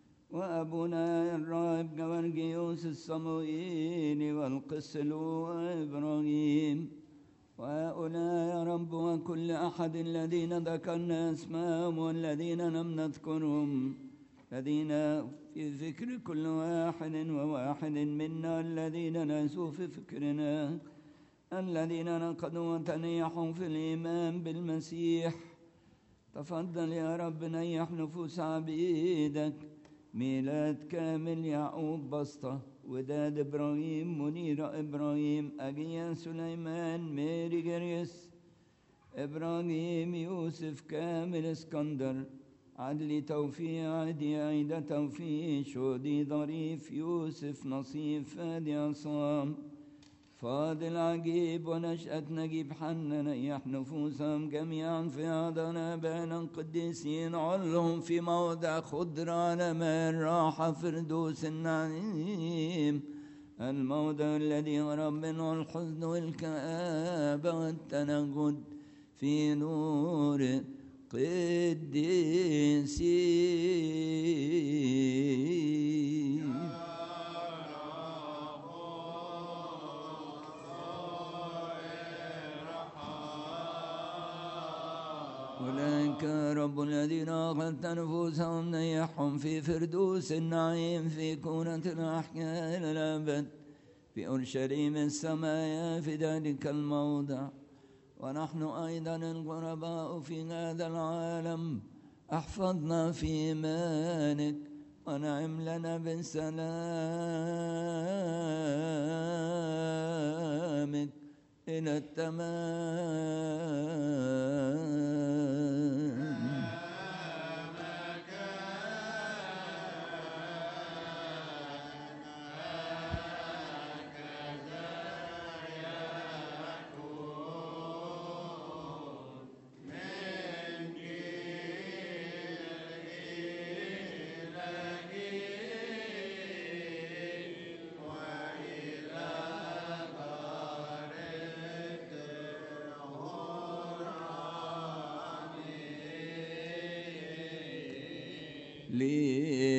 وأبونا الراهب جورجيوس الصموئيلي والقسل وإبراهيم وهؤلاء يا رب وكل أحد الذين ذكرنا أسماءهم والذين لم نذكرهم الذين في ذكر كل واحد وواحد منا الذين ليسوا في فكرنا الذين نقضوا وتنيحوا في الإيمان بالمسيح تفضل يا رب نيح نفوس عبيدك ميلاد كامل يعقوب بسطة وداد إبراهيم منير إبراهيم أجيا سليمان ميري جريس إبراهيم يوسف كامل اسكندر عدلي توفيق عدي عيدة توفيق شودي ظريف يوسف نصيف فادي عصام فاضل عجيب ونشأة نجيب حنا نيح نفوسهم جميعا في عدنا بانا قديسين علهم في موضع خضر على ماء الراحة فردوس النعيم الموضع الذي هرب منه الحزن والكآبة والتنجد في نور قديسين أولئك رب الذين أخذت نفوسهم نيحهم في فردوس النعيم في كونة الأحياء إلى الأبد في أورشليم السمايا في ذلك الموضع ونحن أيضا الغرباء في هذا العالم احفظنا في إيمانك ونعم لنا بسلامك إلى التمام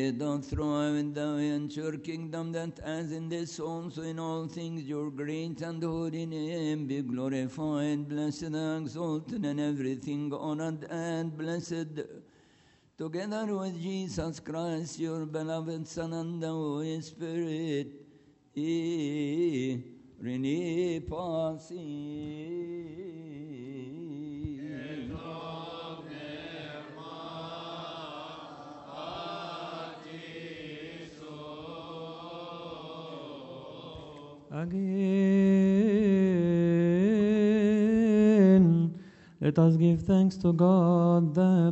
doth thrive in thou and your kingdom that as in this also in all things your great and holy name be glorified, blessed and exalted, and everything honored and blessed. Together with Jesus Christ, your beloved Son, and the Holy Spirit, e rene passi. Again, let us give thanks to God, the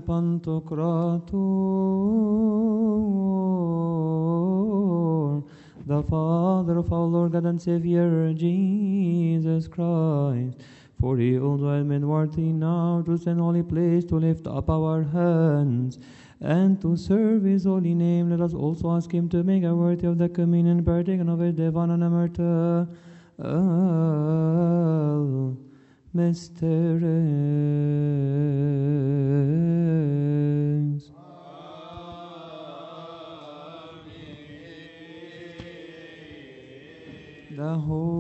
Pantocrator, the Father of our Lord God and Savior, Jesus Christ. For he also has made worthy now to stand holy place to lift up our hands and to serve his holy name. Let us also ask him to make us worthy of the communion partaken of his divine and immortal mysteries. The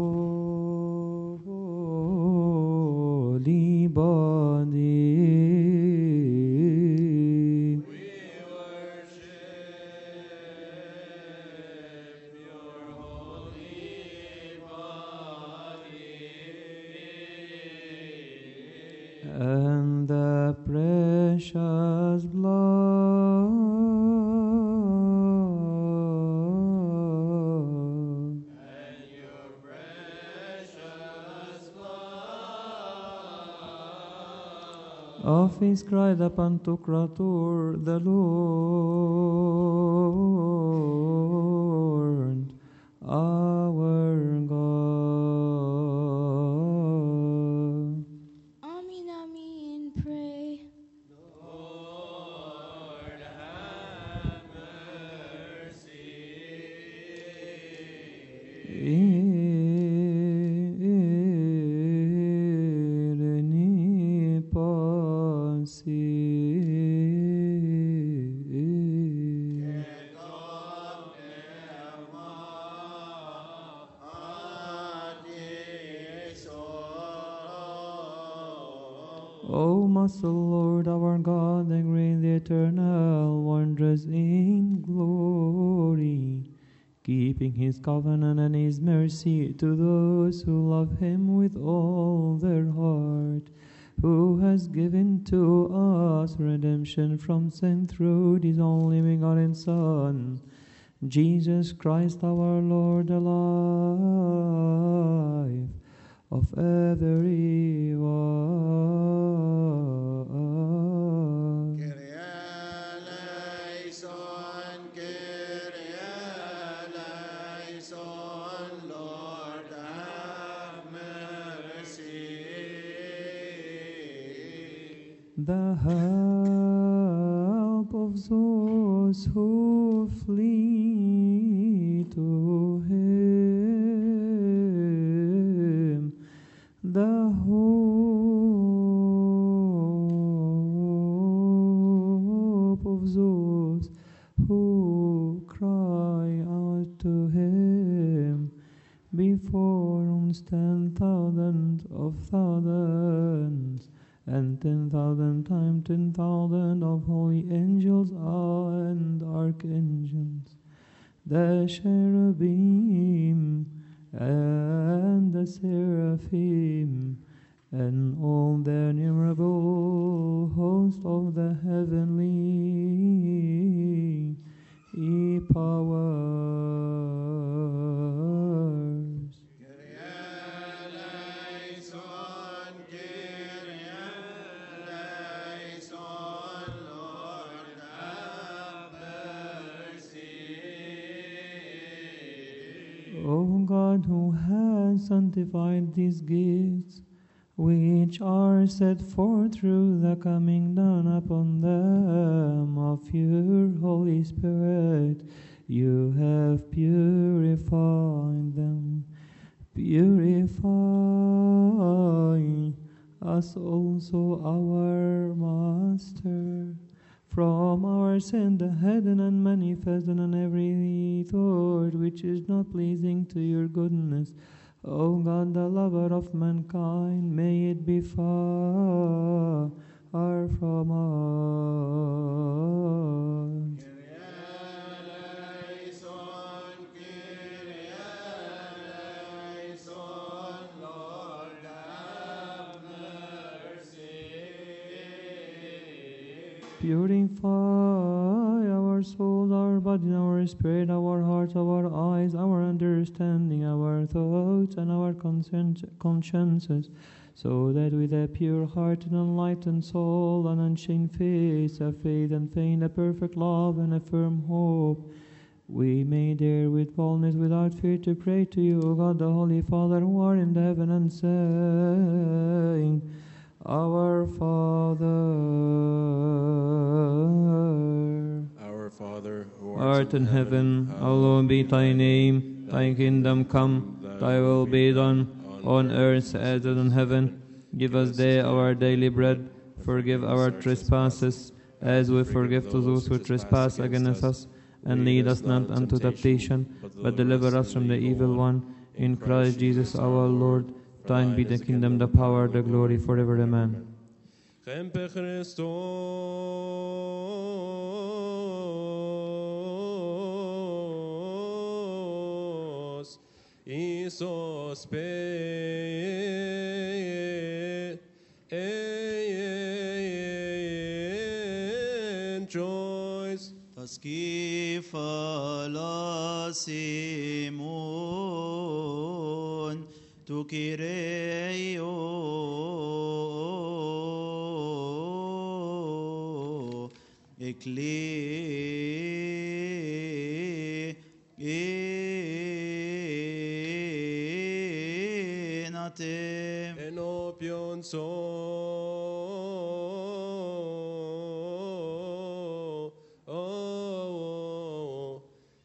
holy body. and the precious blood of his cried upon to Kratur the Lord our God. Amen, amen, pray. Irene passi. O Master Lord our God, the great, the eternal, wondrous in glory, keeping his covenant and his mercy to those who love him with all their heart, who has given to us redemption from sin through his only begotten Son, Jesus Christ our Lord, alive of everyone. eleison, Kyrie eleison, Lord have mercy. the help of those who flee to him, the hope of those who cry out to him before whom stand thousands of thousands and ten thousand times ten thousand of holy angels and archangels, the cherubim and the seraphim, and all the innumerable host of the heavenly powers. Eleison, Kyrie eleison, Lord have mercy. O God, who has sanctified these gifts, which are set forth through the coming down upon them of your Holy Spirit, you have purified them. Purify us also, our Master, from our sin, the hidden and manifested and every thought which is not pleasing to your goodness. O God, the lover of mankind, may it be far from us. Purify our soul, our body, our spirit, our hearts, our eyes, our understanding, our thoughts, and our conscience- consciences, so that with a pure heart and enlightened soul, an unchained face, a faith and faith, a perfect love, and a firm hope, we may dare with boldness, without fear, to pray to you, O God, the Holy Father, who art in heaven, and saying, Our Father, Our Father, who art in heaven, hallowed be thy name. Thy kingdom come, thy will be done, on earth as it is in heaven. Give us day our daily bread. Forgive our trespasses, as we forgive to those who trespass against us. And lead us not unto temptation, but deliver us from the evil one. In Christ Jesus our Lord, thine be the kingdom, the power, the glory forever. Amen. Χέμπε Χριστός Ιησούς Choice تسكيف لاسيمون تكيريو إكلي إناتم ενώπιον σώ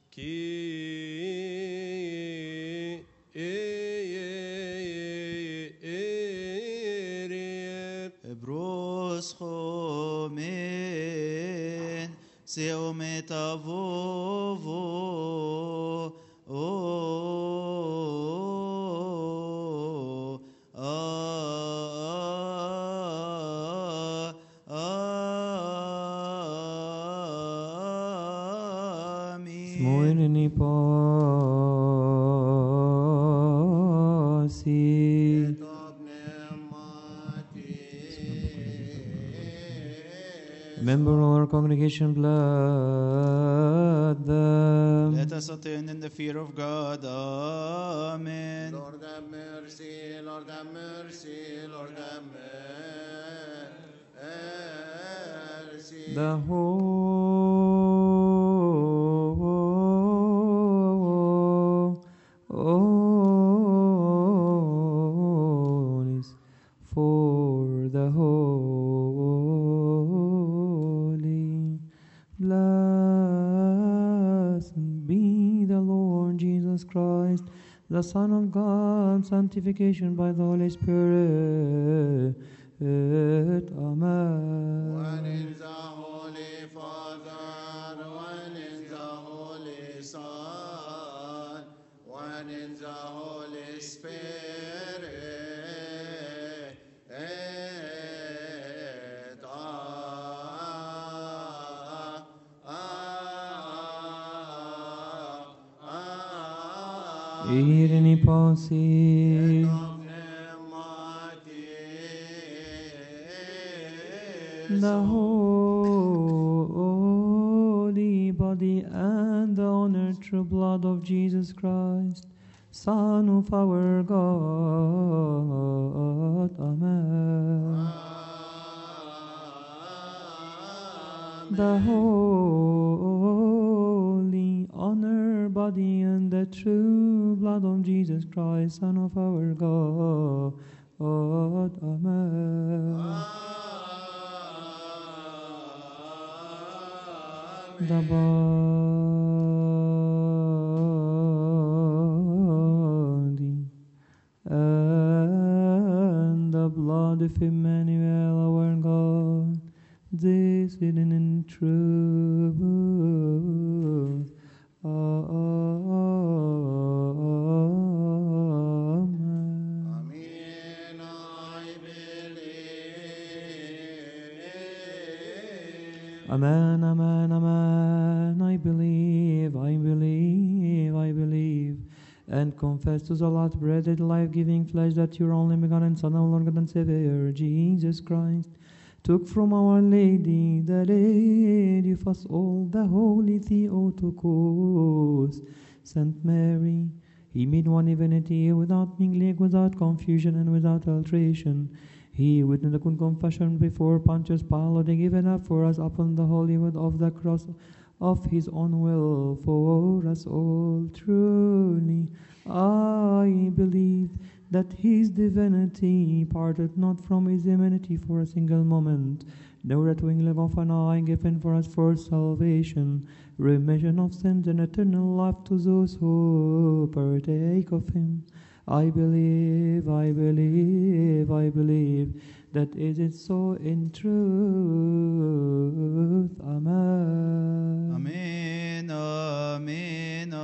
Kyrie Ebros chomen seo metavovo o a amin Smoineni pasi. Remember our congregation blood them. Let us attain in the fear of God. Amen. Lord have mercy, Lord have mercy, Lord have mercy. The whole holies for the holy. Blessed be the Lord Jesus Christ, the Son of God, sanctification by the Holy Spirit. Amen. One is the Holy Father, one is the Holy Son, one is the Holy Spirit. Et ah, ah, ah, Irene Pasi. The holy body and the honored true blood of Jesus Christ, Son of our God. Amen. The holy honor body and the true blood of Jesus Christ, Son of our God. Amen. The body and the blood of Emmanuel our God, they grace and in truth. Amen. Amen. I believe. Amen, amen, amen. I believe, I believe, I believe. And confess to the Lord, bread, life giving flesh, that your only begotten Son, our Lord God and Savior, Jesus Christ, took from Our Lady, the Lady of us all, the Holy Theotokos, Saint Mary. He made one divinity without mingling, without confusion, and without alteration. He, with the good confession before Pontius Pilate, given up for us upon the holy wood of the cross of his own will for us all. Truly, I believe that his divinity parted not from his humanity for a single moment, nor that twinkling of an eye given for us for salvation, remission of sins, and eternal life to those who partake of him. I believe, I believe, I believe that it is so in truth. Amen. Amen, amen,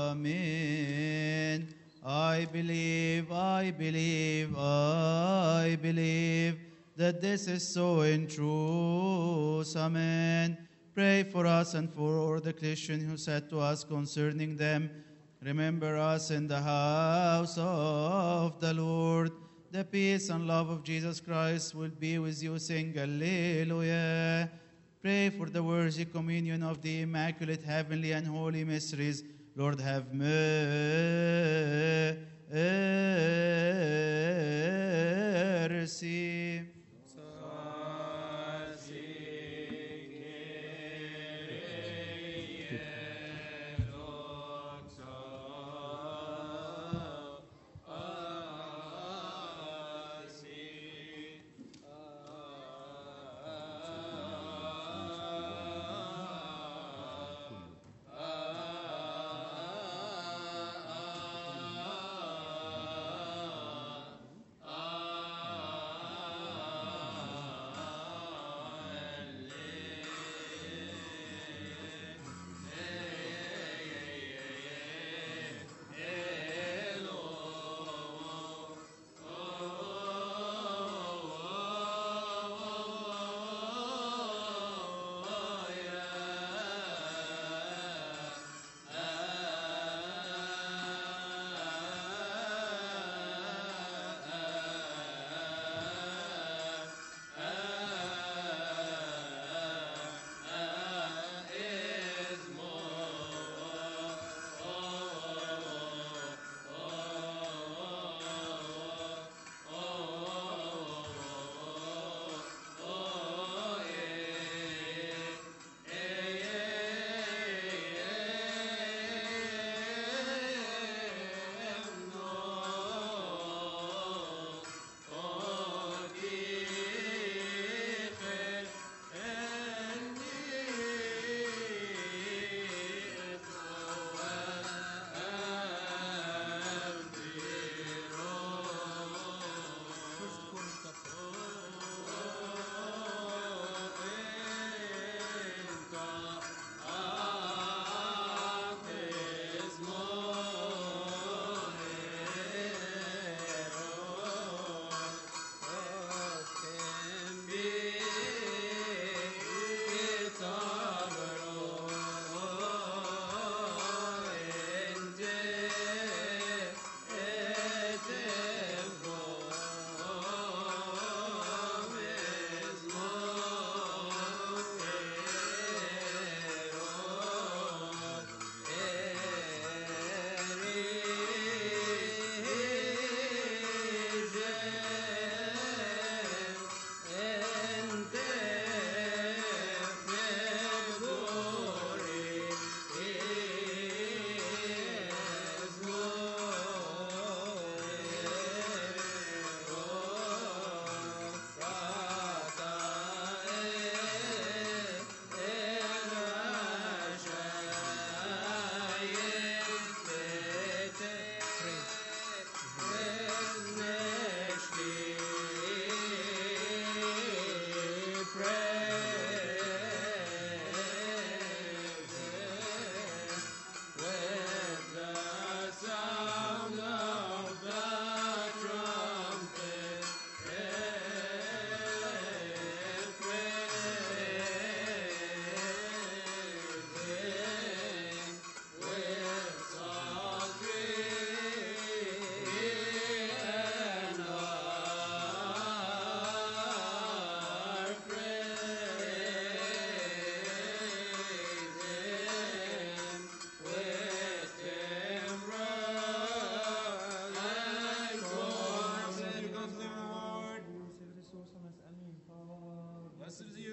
amen. I believe, I believe, I believe that this is so in truth. Amen. Pray for us and for all the Christians who said to us concerning them, Remember us in the house of the Lord. The peace and love of Jesus Christ will be with you. Sing Alleluia. Pray for the worthy communion of the immaculate heavenly and holy mysteries. Lord, have mercy.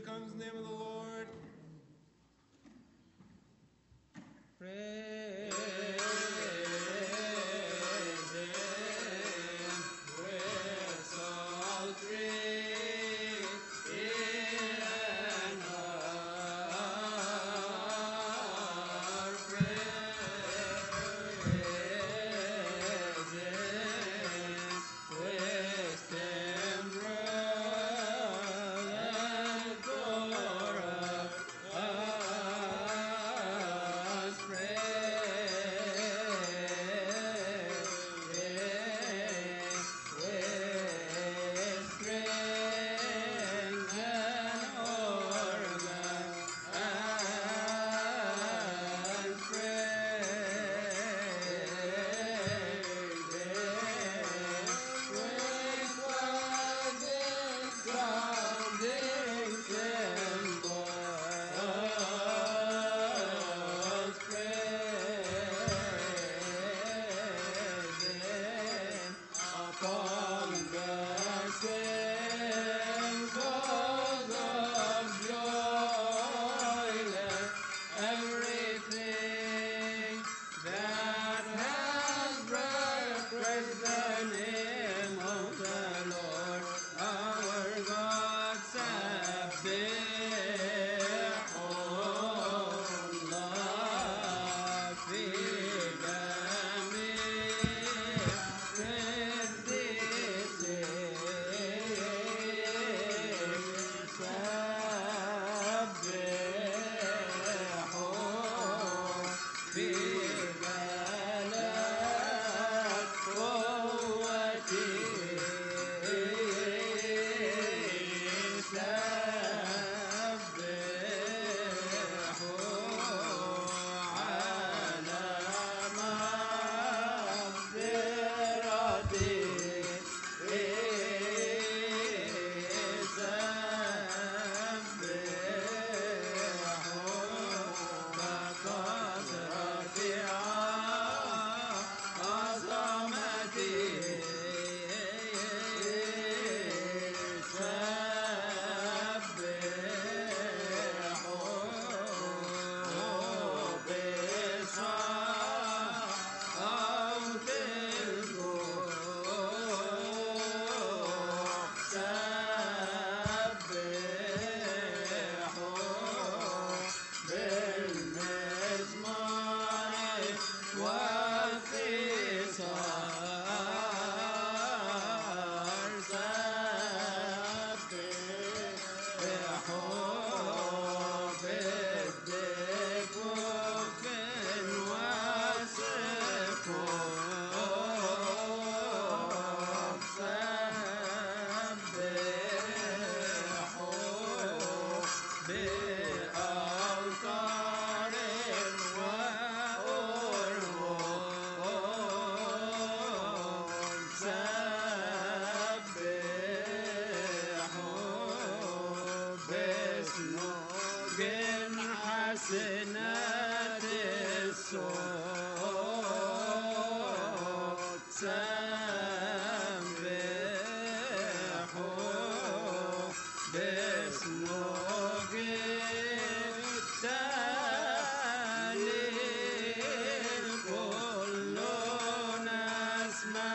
comes in the name of the Lord. Everything that has breath, praise the name of the Lord our God. Sabbath, Figami, بين حسنات الصوت سبحوا باسمك التالي كل نسمع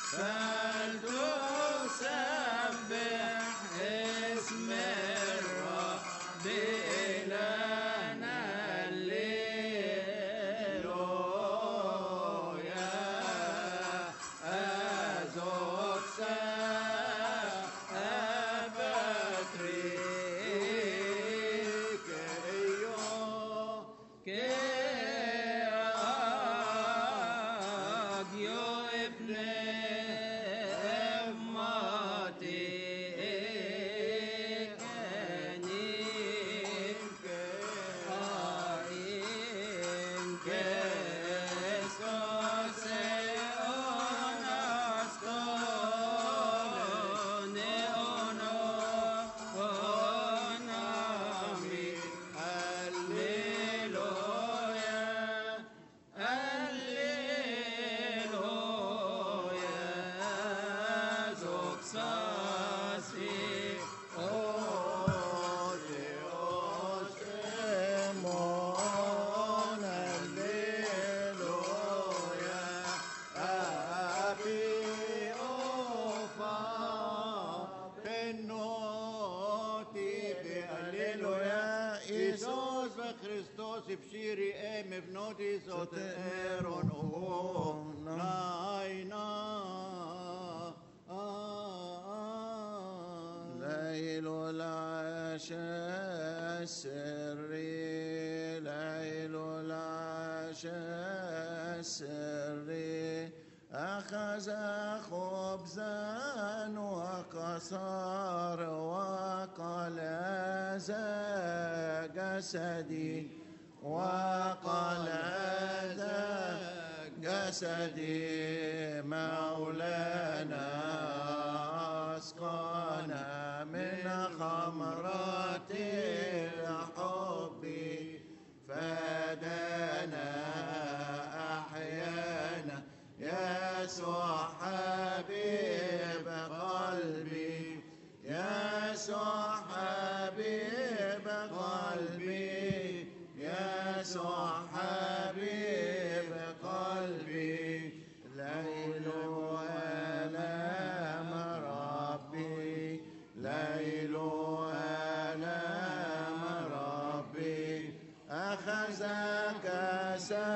فلتسبح اسم الرب إلهنا بخريستوس بشيري ام بنوتي صوت ايرون اوه ناينا ليل العشاء السري ليل العشاء السري أخذ خبزا وكسر وقال ذا جسدي وقال ذا جسدي مولانا أسقانا من خمرات الحب فدانا أحيانا يسوع حبيب قلبي يسوع حبيب قلبي يسوع حبيب قلبي ليل ألام ربي ليل ألام ربي أخذ كأسا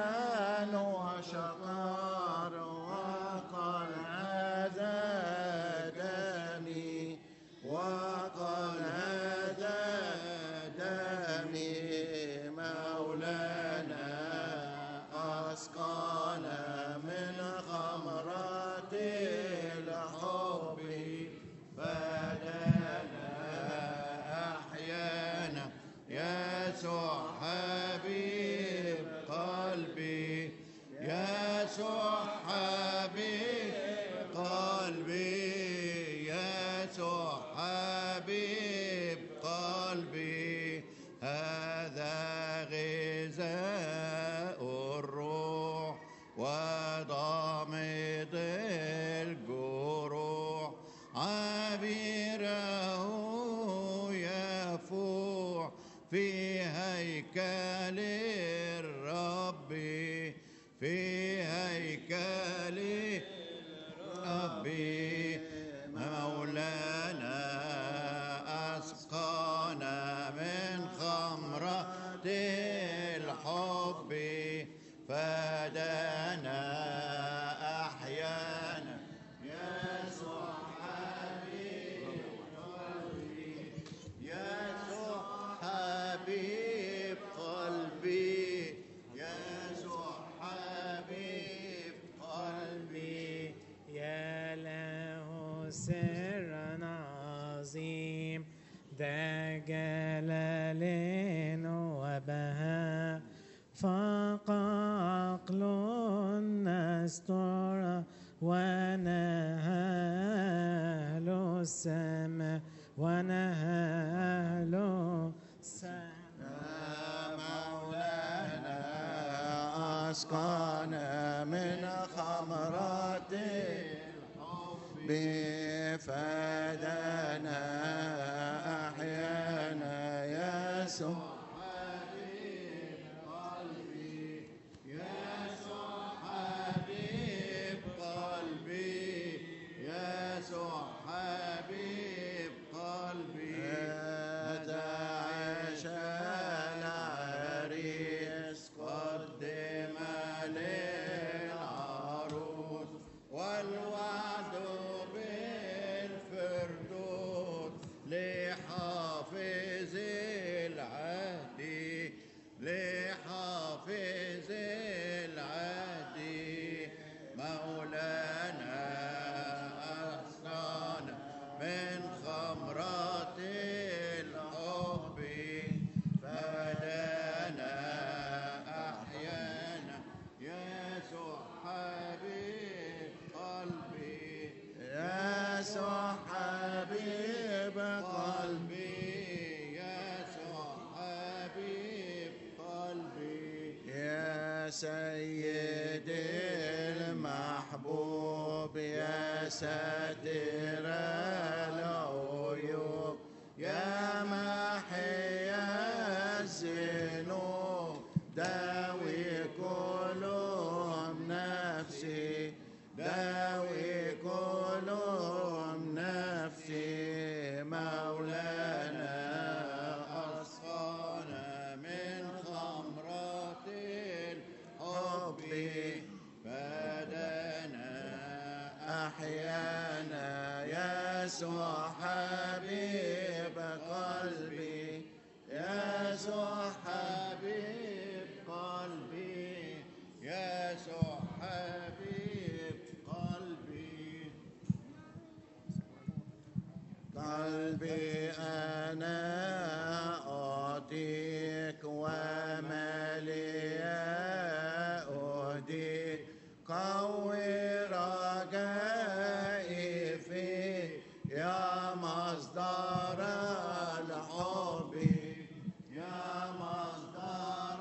وشقار وقال هذا دمي وقال هذا دمي مولانا أسقانا من خمرات الحب بدانا أحيانا يسوع حبيب قلبي يسوع حبيب قلبي يسوع حبيب قلبي هذا غذاء الروح وضامد الجروح عبيره يفوح في هيكل الرب في هيكل ربي مولانا أسقانا من خمرة الحب فدانا أحيانا يسوع حبيب قلبي يسوع حبيب قلبي يسوع حبيب قلبي يا له سر عظيم ذا جلال وبهاء فاق عقل نستر ونهال السماء ونهال السماء مولانا أسقانا من خمرات الحب فدانا أحيانا يسوع يسوع حبيب قلبي يسوع حبيب قلبي تعيش العريس قدم للعروس والوعد بالفردوس لحافظ العهد لحافظ العهد مولانا أحسن من خمرات الحب فدانا أحيانا يسوع حبيب قلبي يسوع حبيب قلبي يسوع حبيب قلبي يا سيدي المحبوب يا ساتر العيوب يا محي الذنوب داوي كلهم نفسي داوي كلهم نفسي مولانا أصفانا من قلبي أنا أعطيك ومالي أهديك قوي رجائي فيك يا مصدر الحب يا مصدر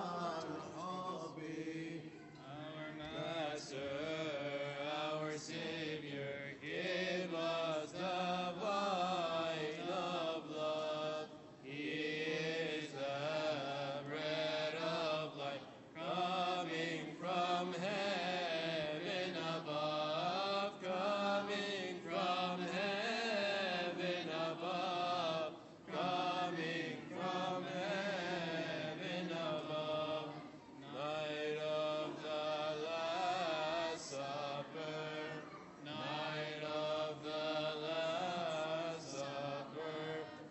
الحب Our Master, our Savior, give us the wine of love. He is the bread of life, coming from heaven above, coming from heaven above, coming from heaven above. Night of the Last Supper, night of the Last Supper,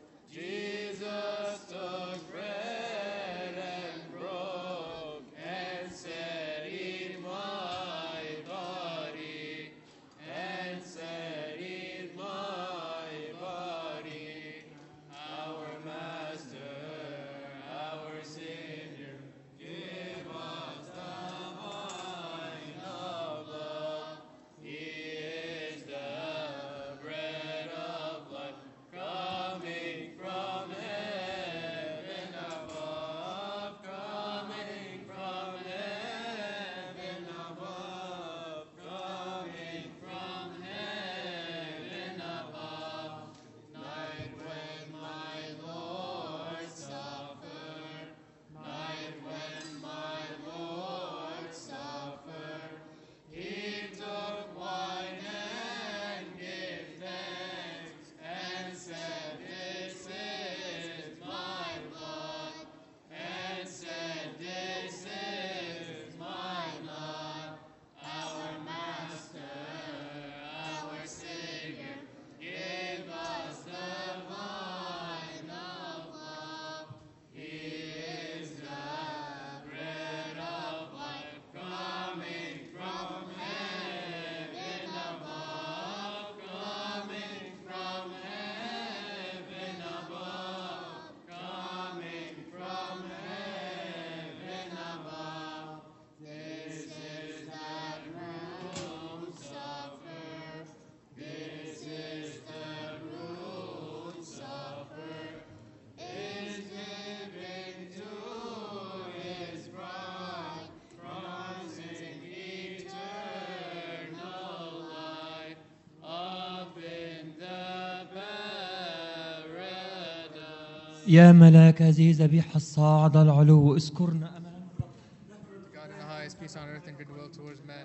Jesus took bread and broke and said, Eat my body, and said, Eat my body. Our Master, our Savior, give us the wine of love. He is the bread of life, coming from heaven above, coming from heaven above, coming from heaven above. Night when my Lord suffered, night when my Lord suffered, he took wine and gave thanks and said, This is my blood, and said, This is my blood. Our Master, our Savior, give us the wine of love. He is the bread of life, coming from heaven above, coming from heaven above, coming from heaven above. This is that root supper. This is the root supper. Is giving to his bride, promising eternal life up in the paradise. يا ملاك هذه الذبيحة الصاعدة العلو اذكرنا أمام God in the highest peace on earth and goodwill towards men.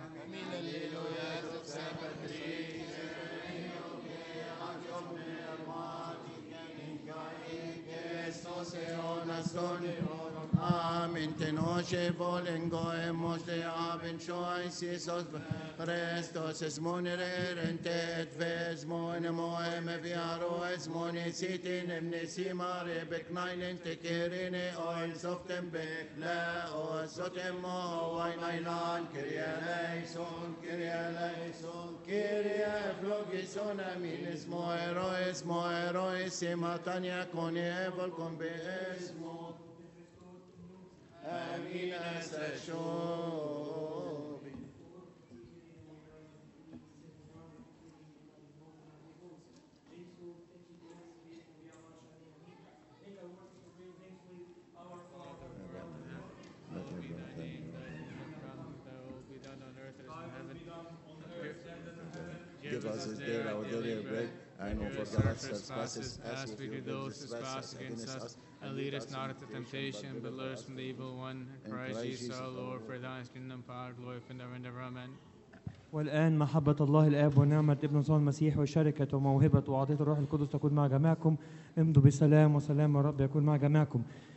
Amen. Tenoshe volengo emos de aben choice Jesus Christos es monerer en tet ves mon moem viaro es moni sitin emnesimare beknainen te kerine oil softem be la o sotem mo wain ailan kiria leison kiria leison kiria flogison amin es moero es moero es matania con evol con be es mo Amin asashobi. Give us this day our daily bread, and forgive us trespasses as we do those who trespass against us. And lead us not into temptation, but deliver us from the evil one. In Christ Jesus our Lord, for thine is kingdom, power, glory, forever and ever. Amen. والآن محبة الله الآب ونعمة ابن صلى المسيح وشركة وموهبة وعطية الروح القدس تكون مع جميعكم امضوا بسلام وسلام الرب يكون مع جميعكم